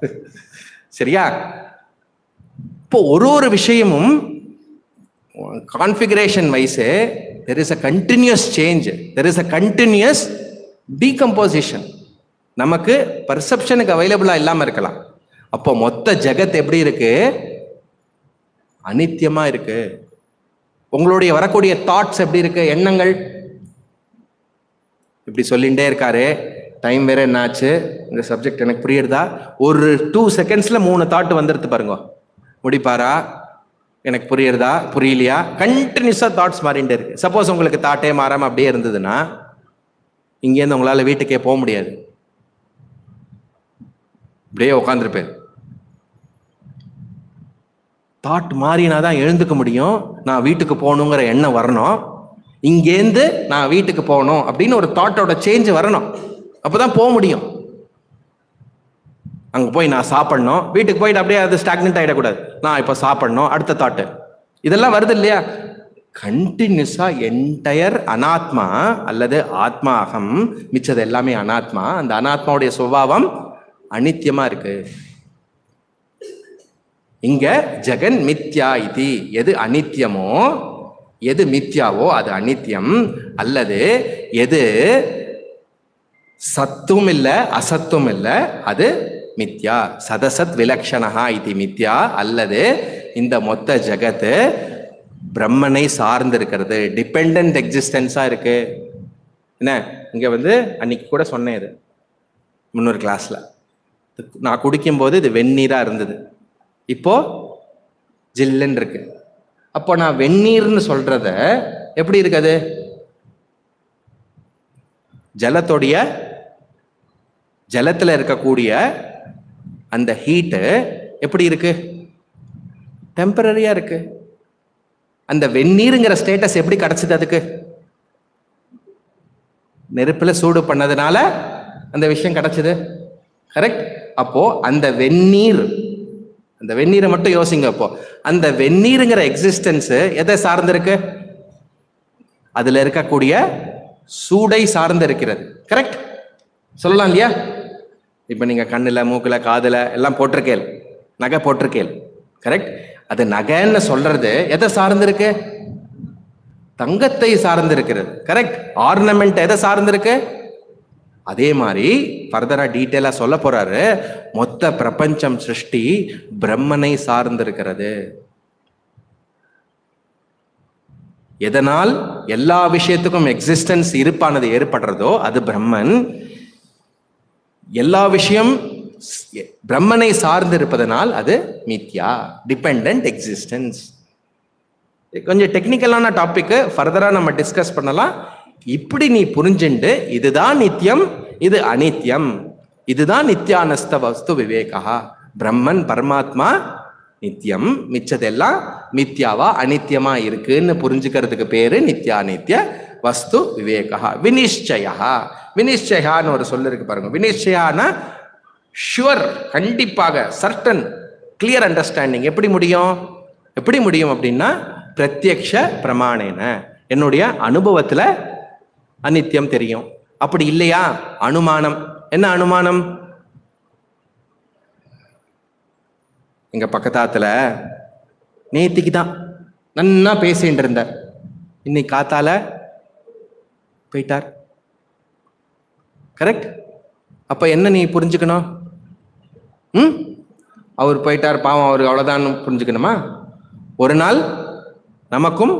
Speaker 1: சரியா இப்போ ஒரு ஒரு விஷயமும் configuration wise there is a continuous change there is a continuous decomposition நமக்கு பர்செப்ஷனுக்கு அவைலபிளா இல்லாம இருக்கலாம் அப்போ மொத்த ஜெகத் எப்படி இருக்கு அனித்தியமா இருக்கு உங்களுடைய வரக்கூடிய தாட்ஸ் எப்படி இருக்கு எண்ணங்கள் இப்படி சொல்லிகிட்டே இருக்காரு டைம் வேற என்னாச்சு இந்த சப்ஜெக்ட் எனக்கு புரியுறதா ஒரு டூ செகண்ட்ஸ்ல மூணு தாட் வந்துடுது பாருங்க முடிப்பாரா எனக்கு புரியுறதா புரியலையா கண்டினியூஸா தாட்ஸ் மாறிண்டே இருக்கு சப்போஸ் உங்களுக்கு தாட்டே மாறாம அப்படியே இருந்ததுன்னா இங்கேருந்து உங்களால வீட்டுக்கே போக முடியாது இப்படியே உட்காந்துருப்பேன் தாட் மாறினா தான் எழுந்துக்க முடியும் நான் வீட்டுக்கு போகணுங்கிற எண்ணம் வரணும் இங்கேருந்து நான் வீட்டுக்கு போகணும் அப்படின்னு ஒரு தாட்டோட சேஞ்ச் வரணும் அப்பதான் போக முடியும் அங்க போய் நான் சாப்பிடணும் வீட்டுக்கு போயிட்டு அப்படியே அது ஸ்டாக்னெண்ட் ஆகிடக்கூடாது நான் இப்போ சாப்பிடணும் அடுத்த தாட்டு இதெல்லாம் வருது இல்லையா கண்டினியூஸா என்டையர் அனாத்மா அல்லது ஆத்மா அகம் மிச்சது எல்லாமே அனாத்மா அந்த அனாத்மாவுடைய சுபாவம் அனித்தியமா இருக்கு இங்க ஜெகன் மித்யா இது எது அனித்தியமோ எது மித்யாவோ அது அனித்தியம் அல்லது எது சத்தும் இல்லை அசத்தும் இல்லை அது மித்யா சதசத் விலக்ஷணா இது மித்யா அல்லது இந்த மொத்த ஜகத்து பிரம்மனை சார்ந்து இருக்கிறது டிபெண்ட் எக்ஸிஸ்டன்ஸா இருக்கு என்ன இங்க வந்து அன்னைக்கு கூட சொன்னேன் இது முன்னொரு கிளாஸ்ல நான் குடிக்கும்போது இது வெந்நீரா இருந்தது இப்போ ஜில்லுன்னு இருக்கு அப்போ நான் வெந்நீர்னு சொல்றத எப்படி இருக்குது ஜலத்தோடைய ஜலத்துல இருக்கக்கூடிய அந்த ஹீட்டு எப்படி இருக்கு டெம்பரரியா இருக்கு அந்த வெந்நீருங்கிற ஸ்டேட்டஸ் எப்படி கிடைச்சது அதுக்கு நெருப்புல சூடு பண்ணதுனால அந்த விஷயம் கிடைச்சது கரெக்ட் அப்போ அந்த வெந்நீர் அந்த வெந்நீரை மட்டும் யோசிங்க அப்போ அந்த வெந்நீருங்கிற எக்ஸிஸ்டன்ஸ் எதை சார்ந்திருக்கு அதுல இருக்கக்கூடிய சூடை சார்ந்து இருக்கிறது கரெக்ட் சொல்லலாம் இல்லையா இப்போ நீங்க கண்ணுல மூக்குல காதுல எல்லாம் போட்டிருக்கேல் நகை போட்டிருக்கேல் கரெக்ட் அது நகைன்னு சொல்றது எதை சார்ந்திருக்கு தங்கத்தை சார்ந்திருக்கிறது கரெக்ட் ஆர்னமெண்ட் எதை சார்ந்திருக்கு அதே மாதிரி ஃபர்தரா டீட்டெயிலா சொல்ல போறாரு மொத்த பிரபஞ்சம் சிருஷ்டி பிரம்மனை சார்ந்திருக்கிறது எதனால் எல்லா விஷயத்துக்கும் எக்ஸிஸ்டன்ஸ் இருப்பானது ஏற்படுறதோ அது பிரம்மன் எல்லா விஷயம் ஸ்- பிரம்மனை சார்ந்து இருப்பதனால் அது மித்யா டிபெண்ட் எக்ஸிஸ்டன்ஸ் கொஞ்சம் டெக்னிக்கலான டாபிக் ஃபர்தரா நம்ம டிஸ்கஸ் பண்ணலாம் இப்படி நீ புரிஞ்சுண்டு இதுதான் நித்தியம் இது அனித்யம் இதுதான் நித்யானஸ்த வஸ்து விவேகா பிரம்மன் பரமாத்மா நித்தியம் மிச்சதெல்லாம் மித்யாவா அனித்யமா இருக்குன்னு புரிஞ்சுக்கிறதுக்கு பேரு நித்யானித்ய வஸ்து விவேகா வினிஷ்சயா வினிஷ்சயான்னு ஒரு சொல்லு இருக்கு பாருங்க வினிஷ்சயானா ஷுவர் கண்டிப்பாக சர்டன் கிளியர் அண்டர்ஸ்டாண்டிங் எப்படி முடியும் எப்படி முடியும் அப்படின்னா பிரத்யக்ஷ பிரமாணேன என்னுடைய அனுபவத்துல அனித்யம் தெரியும் அப்படி இல்லையா அனுமானம் என்ன அனுமானம் எங்க பக்கத்தாத்துல நேத்திக்கு தான் நன்னா பேசிட்டு இருந்தார் இன்னைக்கு காத்தால போயிட்டார் கரெக்ட் அப்ப என்ன நீ புரிஞ்சுக்கணும் ம் அவர் போயிட்டார் பாவம் அவர் அவ்வளவுதான் புரிஞ்சுக்கணுமா ஒரு நாள் நமக்கும்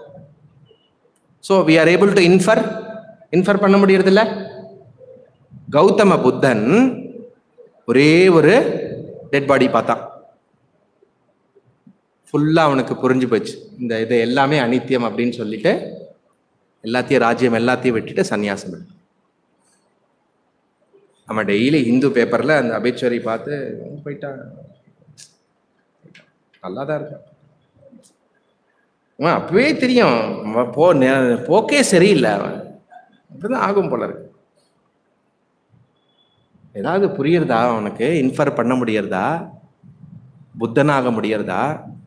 Speaker 1: so we are able to infer infer பண்ண முடியறதில்ல கௌதம புத்தன் ஒரே ஒரு டெட் பாடி பார்த்தான் ஃபுல்லா அவனுக்கு புரிஞ்சு போச்சு இந்த இது எல்லாமே அனித்தியம் அப்படின்னு சொல்லிட்டு எல்லாத்தையும் ராஜ்யம் எல்லாத்தையும் விட்டுட்டு சன்னியாசம் எடுத்தான். நம்ம டெய்லி ஹிந்து பேப்பர்ல அந்த அபிச்சுவரி பார்த்து போயிட்டான் நல்லா தான் இருக்கான் அவன் அப்பவே தெரியும் அவன் போ நே- போக்கே சரியில்லை அவன் அப்படிதான் ஆகும் போல இருக்கு ஏதாவது புரியுறதா அவனுக்கு இன்ஃபர் பண்ண முடியறதா புத்தனாக முடியறதா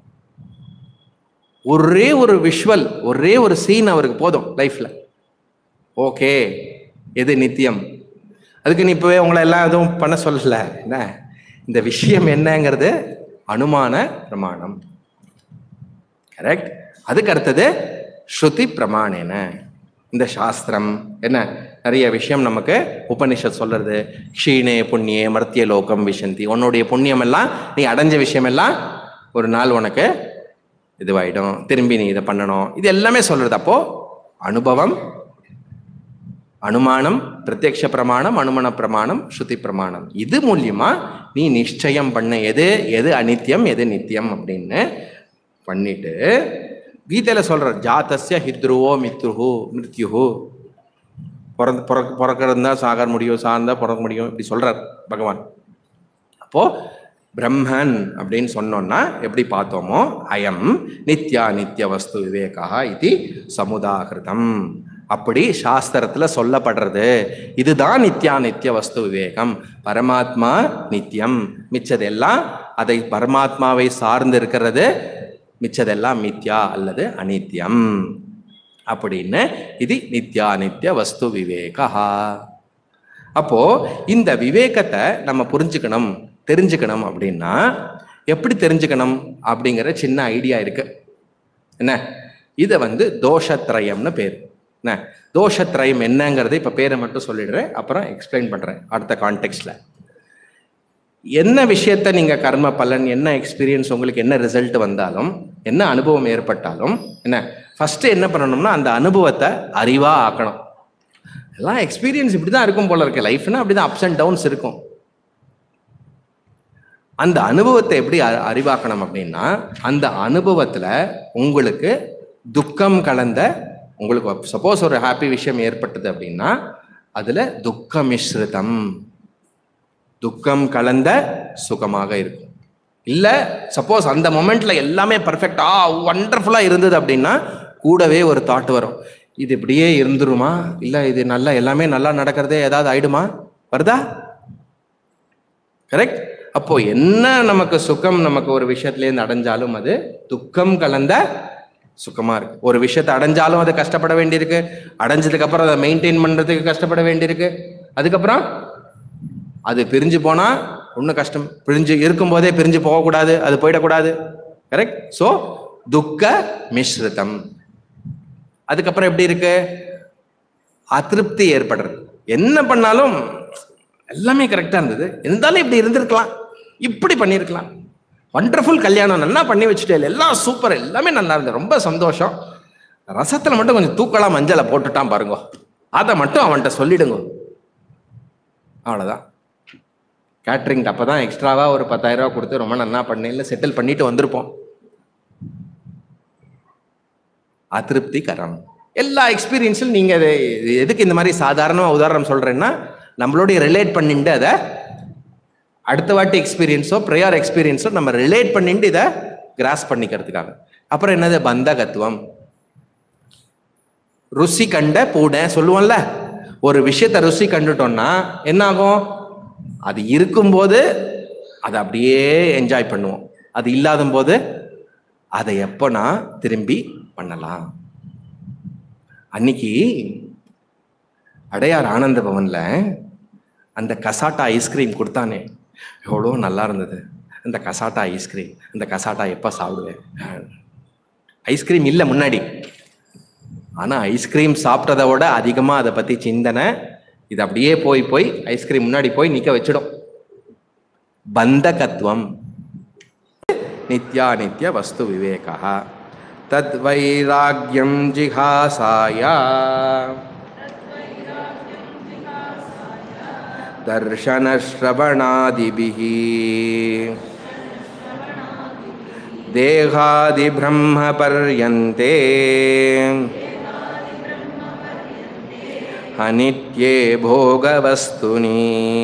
Speaker 1: ஒரே ஒரு விஷுவல் ஒரே ஒரு சீன் அவருக்கு போதும் லைஃப்ல ஓகே எது நித்தியம் அதுக்கு நீ இப்பவே உங்களை எல்லாம் எதுவும் பண்ண சொல்லல என்ன இந்த விஷயம் என்னங்கிறது அனுமான பிரமாணம் கரெக்ட் அதுக்கு அடுத்தது ஸ்ருதி பிரமாணேன இந்த சாஸ்திரம் என்ன நிறைய விஷயம் நமக்கு உபனிஷத் சொல்றது க்ஷீணே புண்ணியே மர்த்திய லோகம் விஷந்தி உன்னுடைய புண்ணியம் எல்லாம் நீ அடைஞ்ச விஷயம் எல்லாம் ஒரு நாள் உனக்கு இதுவாயிடும் திரும்பி நீ இதை பண்ணணும் இது எல்லாமே சொல்றது அப்போ அனுபவம் அனுமானம் பிரத்யக்ஷ பிரமாணம் அனுமான பிரமாணம் ஸ்ருதி பிரமாணம் இது மூலியமா நீ நிச்சயம் பண்ண எது எது அனித்யம் எது நித்தியம் அப்படின்னு பண்ணிட்டு கீதையில சொல்ற ஜாத்தஸ்ய ஹித்ருவோ மித்ருஹு மிருத்யுஹு பிறந்து பிறக்க பிறக்கிறதா சாகர முடியும் சார்ந்தா பிறக்க முடியும் இப்படி சொல்றார் பகவான் அப்போ பிரம்மன் அப்படின்னு சொன்னோம்னா எப்படி பார்த்தோமோ அயம் நித்யா நித்ய வஸ்து விவேகா இது சமுதாகிருதம் அப்படி சாஸ்திரத்துல சொல்லப்படுறது இதுதான் நித்யா நித்ய வஸ்து விவேகம் பரமாத்மா நித்தியம் மிச்சதெல்லாம் அதை பரமாத்மாவை சார்ந்து இருக்கிறது மிச்சதெல்லாம் மித்யா அல்லது அனித்யம் அப்படின்னு இது நித்யா நித்ய வஸ்து விவேகா அப்போ இந்த விவேகத்தை நம்ம புரிஞ்சுக்கணும் தெரிஞ்சுக்கணும் அப்படின்னா எப்படி தெரிஞ்சுக்கணும் அப்படிங்கிற சின்ன ஐடியா இருக்கு என்ன இதை வந்து தோஷத்ரயம்னு பேர் என்ன தோஷத்ரயம் என்னங்கிறது இப்ப பேரை மட்டும் சொல்லிடுறேன் அப்புறம் எக்ஸ்பிளைன் பண்றேன் அடுத்த கான்டெக்ட்ல என்ன விஷயத்த நீங்க கர்ம பலன் என்ன எக்ஸ்பீரியன்ஸ் உங்களுக்கு என்ன ரிசல்ட் வந்தாலும் என்ன அனுபவம் ஏற்பட்டாலும் என்ன ஃபர்ஸ்ட் என்ன பண்ணணும்னா அந்த அனுபவத்தை அறிவா ஆக்கணும் எல்லாம் எக்ஸ்பீரியன்ஸ் இப்படி தான் இருக்கும் போல இருக்கு லைஃப்னா அப்படி தான் அப்ஸ் அண்ட் டவுன்ஸ் இருக்கும் அந்த அனுபவத்தை எப்படி அ- அறிவாக்கணும் அப்படின்னா அந்த அனுபவத்துல உங்களுக்கு துக்கம் கலந்த உங்களுக்கு சப்போஸ் ஒரு ஹாப்பி விஷயம் ஏற்பட்டது அப்படின்னா அதுல துக்க மிஸ்ரிதம் துக்கம் கலந்த சுகமாக இருக்கும் இல்ல சப்போஸ் அந்த மொமெண்ட்ல எல்லாமே பர்ஃபெக்டா வண்டர்ஃபுல்லா இருந்தது அப்படின்னா கூடவே ஒரு தாட் வரும் இது இப்படியே இருந்துருமா இல்ல இது நல்லா எல்லாமே நல்லா நடக்கிறதே ஏதாவது ஆயிடுமா வருதா கரெக்ட் அப்போ என்ன நமக்கு சுகம் நமக்கு ஒரு விஷயத்துலேருந்து அடைஞ்சாலும் அது துக்கம் கலந்த சுகமா இருக்கு ஒரு விஷயத்தை அடைஞ்சாலும் அது கஷ்டப்பட வேண்டியிருக்கு அடைஞ்சதுக்கு அப்புறம் அதை மெயின்டைன் பண்றதுக்கு கஷ்டப்பட வேண்டியிருக்கு அதுக்கப்புறம் அது பிரிஞ்சு போனா இன்னும் கஷ்டம் பிரிஞ்சு இருக்கும்போதே பிரிஞ்சு போகக்கூடாது அது போயிடக்கூடாது கரெக்ட் ஸோ துக்க மிஸ்ரிதம் அதுக்கப்புறம் எப்படி இருக்கு அதிருப்தி ஏற்படுறது என்ன பண்ணாலும் எல்லாமே கரெக்டா இருந்தது இருந்தாலும் இப்படி இருந்திருக்கலாம் இப்படி பண்ணியிருக்கலாம் வண்டர்ஃபுல் கல்யாணம் நல்லா பண்ணி வச்சுட்டே எல்லாம் சூப்பர் எல்லாமே நல்லா இருந்தது ரொம்ப சந்தோஷம் ரசத்துல மட்டும் கொஞ்சம் தூக்கலா மஞ்சளை போட்டுட்டான் பாருங்க அதை மட்டும் அவன்கிட்ட சொல்லிடுங்க அவ்வளவுதான் கேட்ரிங் அப்போ தான் எக்ஸ்ட்ராவா ஒரு பத்தாயிரம் ரூபா கொடுத்து ரொம்ப நல்லா பண்ணல செட்டில் பண்ணிட்டு வந்திருப்போம் அதிருப்தி கரம் எல்லா எக்ஸ்பீரியன்ஸில் நீங்கள் அதை இது எதுக்கு இந்த மாதிரி சாதாரணமாக உதாரணம் சொல்கிறேன்னா நம்மளோடைய ரிலேட் பண்ணிட்டு அதை அடுத்த வாட்டி எக்ஸ்பீரியன்ஸோ ப்ரையர் எக்ஸ்பீரியன்ஸோ நம்ம ரிலேட் பண்ணிட்டு இதை கிராஸ் பண்ணிக்கிறதுக்காக அப்புறம் என்னது பந்தகத்துவம் ருசி கண்ட பூனை சொல்லுவோம்ல ஒரு விஷயத்தை ருசி கண்டுட்டோம்னா என்ன ஆகும் அது இருக்கும்போது அதை அப்படியே என்ஜாய் பண்ணுவோம் அது இல்லாத போது அதை எப்போனா திரும்பி பண்ணலாம் அன்னைக்கு அடையார் ஆனந்த பவன்ல அந்த கசாட்டா ஐஸ்கிரீம் கொடுத்தானே எவ்வளோ நல்லா இருந்தது அந்த கசாட்டா ஐஸ்கிரீம் அந்த கசாட்டா எப்போ சாப்பிடுவேன் ஐஸ்கிரீம் இல்லை முன்னாடி ஆனால் ஐஸ்கிரீம் சாப்பிட்டதை விட அதிகமாக அதை பற்றி சிந்தனை இது அப்படியே போய் போய் ஐஸ்கிரீம் முன்னாடி போய் நிற்க வச்சிடும் பந்தகத்துவம் நித்யாநித்ய வஸ்து விவேகா தத் வைராக்கியம் ஜிஹாசாய दर्शनश्रवणादिभिः देहादिब्रह्मपर्यन्ते अनित्ये भोगवस्तुनि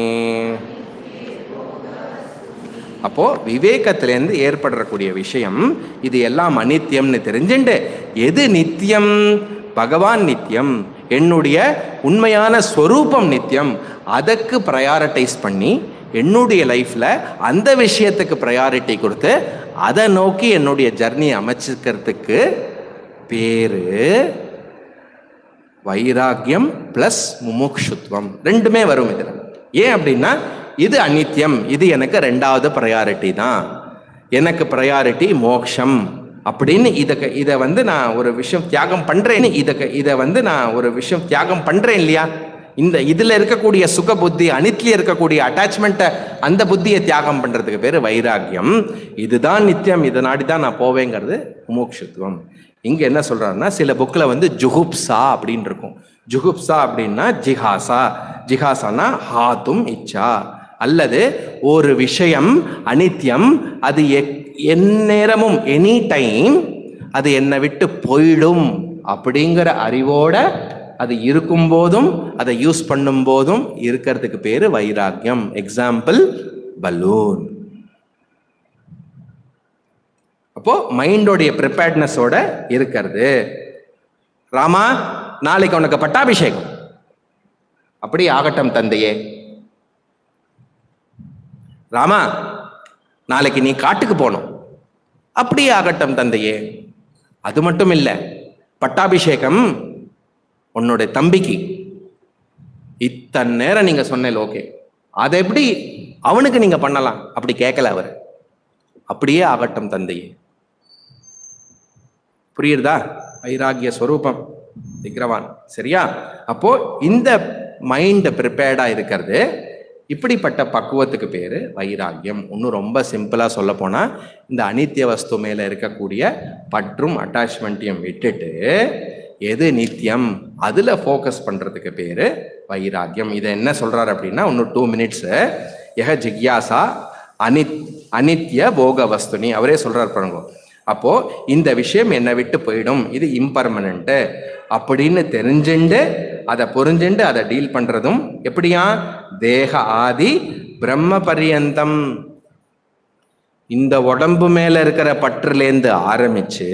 Speaker 1: அப்போ விவேகத்திலேருந்து ஏற்படக்கூடிய விஷயம் இது எல்லாம் அனித்தியம்னு தெரிஞ்சுண்டு எது நித்தியம் பகவான் நித்தியம் என்னுடைய உண்மையான ஸ்வரூபம் நித்தியம் அதற்கு ப்ரையாரிட்டைஸ் பண்ணி என்னுடைய லைஃப்ல அந்த விஷயத்துக்கு ப்ரையாரிட்டி கொடுத்து அதை நோக்கி என்னுடைய ஜர்னி அமைச்சிக்கிறதுக்கு பேரு வைராக்கியம் பிளஸ் முமுக்ஷுத்வம் ரெண்டுமே வரும் இதில் ஏன் அப்படின்னா இது அனித்தியம் இது எனக்கு ரெண்டாவது ப்ரையாரிட்டி தான் எனக்கு ப்ரையாரிட்டி மோக்ஷம் அப்படின்னு இதை இதை வந்து நான் ஒரு விஷயம் தியாகம் பண்றேன்னு இதை இதை வந்து நான் ஒரு விஷயம் தியாகம் பண்றேன் இல்லையா இந்த இதுல இருக்கக்கூடிய சுக புத்தி அனித்தில இருக்கக்கூடிய அட்டாச்மெண்ட்டை அந்த புத்தியை தியாகம் பண்றதுக்கு பேரு வைராக்கியம் இதுதான் நித்தியம் இதை நாடி தான் நான் போவேங்கிறது மோக்ஷத்துவம் இங்க என்ன சொல்றாருன்னா சில புக்ல வந்து ஜுகுப்சா அப்படின்னு இருக்கும் ஜுகுப்சா அப்படின்னா ஜிஹாசா ஜிஹாசானா ஹாத்தும் இச்சா அல்லது ஒரு விஷயம் அனித்தியம் அது எக்- எந்நேரமும் எனி டைம் அது என்னை விட்டு போயிடும் அப்படிங்கிற அறிவோட அது இருக்கும் போதும் அதை யூஸ் பண்ணும் போதும் இருக்கிறதுக்கு பேரு வைராக்கியம் எக்ஸாம்பிள் பலூன் அப்போ மைண்டோடைய ப்ரிப்பேர்ட்னஸோட இருக்கிறது ராமா நாளைக்கு உனக்கு பட்டாபிஷேகம் அப்படி ஆகட்டும் தந்தையே ராமா நாளைக்கு நீ காட்டுக்கு போகணும் அப்படியே ஆகட்டும் தந்தையே அது மட்டும் இல்லை பட்டாபிஷேகம் உன்னுடைய தம்பிக்கு இத்தனை நேரம் நீங்க சொன்னேன் ஓகே அதை எப்படி அவனுக்கு நீங்க பண்ணலாம் அப்படி கேட்கல அவர் அப்படியே ஆகட்டும் தந்தையே புரியுறதா வைராகிய ஸ்வரூபம் விக்ரவான் சரியா அப்போ இந்த மைண்ட் ப்ரிப்பேர்டா இருக்கிறது இப்படிப்பட்ட பக்குவத்துக்கு பேரு வைராகியம் இன்னும் ரொம்ப சிம்பிளா சொல்ல போனா இந்த அனித்திய வஸ்து மேல இருக்கக்கூடிய பற்றும் அட்டாச்மெண்ட்டையும் விட்டுட்டு எது நித்தியம் அதுல ஃபோக்கஸ் பண்றதுக்கு பேரு வைராக்கியம் இதை என்ன சொல்றாரு அப்படின்னா இன்னும் டூ மினிட்ஸ் எக ஜிக்யாசா அனித் அனித்ய போக வஸ்துனி அவரே சொல்றாரு பாருங்க அப்போ இந்த விஷயம் என்னை விட்டு போயிடும் இது இம்பர்மனண்ட் அப்படின்னு தெரிஞ்சுண்டு அதை புரிஞ்சுண்டு அதை டீல் பண்றதும் எப்படியா தேக ஆதி பிரம்ம பரியந்தம் இந்த உடம்பு மேல இருக்கிற பற்றுலேருந்து ஆரம்பிச்சு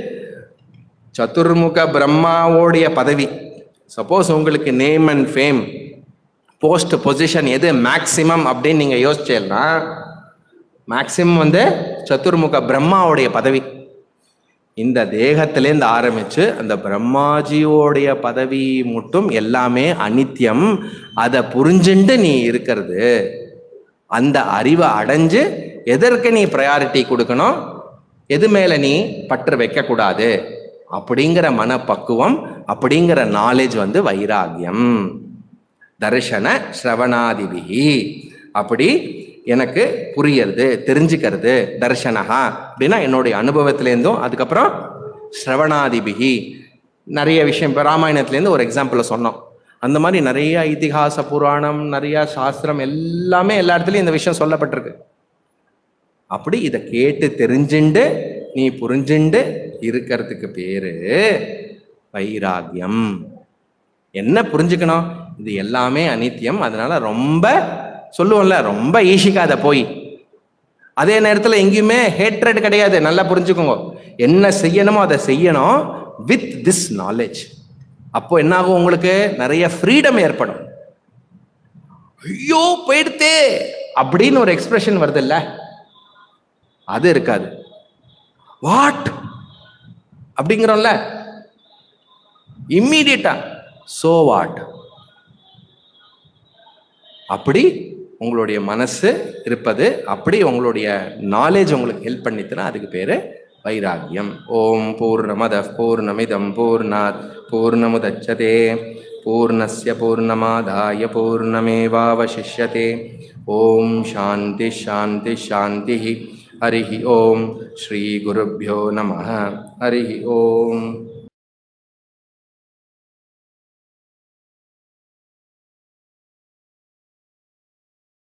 Speaker 1: சதுர்முக பிரம்மாவோடைய பதவி சப்போஸ் உங்களுக்கு name and fame post position எது மேக்சிமம் அப்படின்னு நீங்க யோசிச்சேன்னா மேக்சிமம் வந்து சதுர்முக பிரம்மாவுடைய பதவி இந்த தேகத்திலேருந்து ஆரம்பிச்சு அந்த பிரம்மாஜியோடைய பதவி மட்டும் எல்லாமே அனித்யம் அதை புரிஞ்சுண்டு நீ இருக்கிறது அந்த அறிவை அடைஞ்சு எதற்கு நீ ப்ரையாரிட்டி கொடுக்கணும் எது மேல நீ பற்று வைக்கக்கூடாது அப்படிங்கிற மனப்பக்குவம் அப்படிங்கிற நாலேஜ் வந்து வைராகியம் தர்ஷன ஸ்ரவணாதிபிகி அப்படி எனக்கு புரியறது தெரிஞ்சுக்கிறது தர்ஷனஹா அப்படின்னா என்னுடைய அனுபவத்திலேருந்தும் அதுக்கப்புறம் ஸ்ரவணாதிபிகி நிறைய விஷயம் இப்போ ராமாயணத்துலேருந்து ஒரு எக்ஸாம்பிளை சொன்னோம் அந்த மாதிரி நிறைய இதிகாச புராணம் நிறைய சாஸ்திரம் எல்லாமே எல்லா இடத்துலையும் இந்த விஷயம் சொல்லப்பட்டிருக்கு அப்படி இதை கேட்டு தெரிஞ்சுண்டு நீ புரிஞ்சுண்டு இருக்கிறதுக்கு பேரு வைராகியம் என்ன புரிஞ்சுக்கணும் இது எல்லாமே அனித்தியம் அதனால ரொம்ப சொல்லுவோம்ல ரொம்ப ஈஷிக்காத போய் அதே நேரத்தில் எங்கேயுமே ஹேட்ரட் கிடையாது நல்லா புரிஞ்சுக்கோங்க என்ன செய்யணுமோ அதை செய்யணும் வித் திஸ் நாலேஜ் அப்போ என்ன ஆகும் உங்களுக்கு நிறைய ஃப்ரீடம் ஏற்படும் ஐயோ போயிடுத்தே அப்படின்னு ஒரு எக்ஸ்பிரஷன் வருது இல்ல அது இருக்காது வாட் அப்படிங்கிறோம்ல இம்மீடியட்டா சோ வாட் அப்படி உங்களுடைய மனசு இருப்பது அப்படி உங்களுடைய நாலேஜ் உங்களுக்கு ஹெல்ப் பண்ணித்துனா அதுக்கு பேரு வைராகியம் ஓம் பூர்ணமத பூர்ணமிதம் பூர்ணாத் பூர்ணமுதச்சதே பூர்ணஸ்ய பூர்ணமாதாய பூர்ணமேவாவசிஷ்யதே ஓம் சாந்தி சாந்தி சாந்தி ஹரி ஓம் ஸ்ரீ குருभ्यो நம ஹரி ஓம்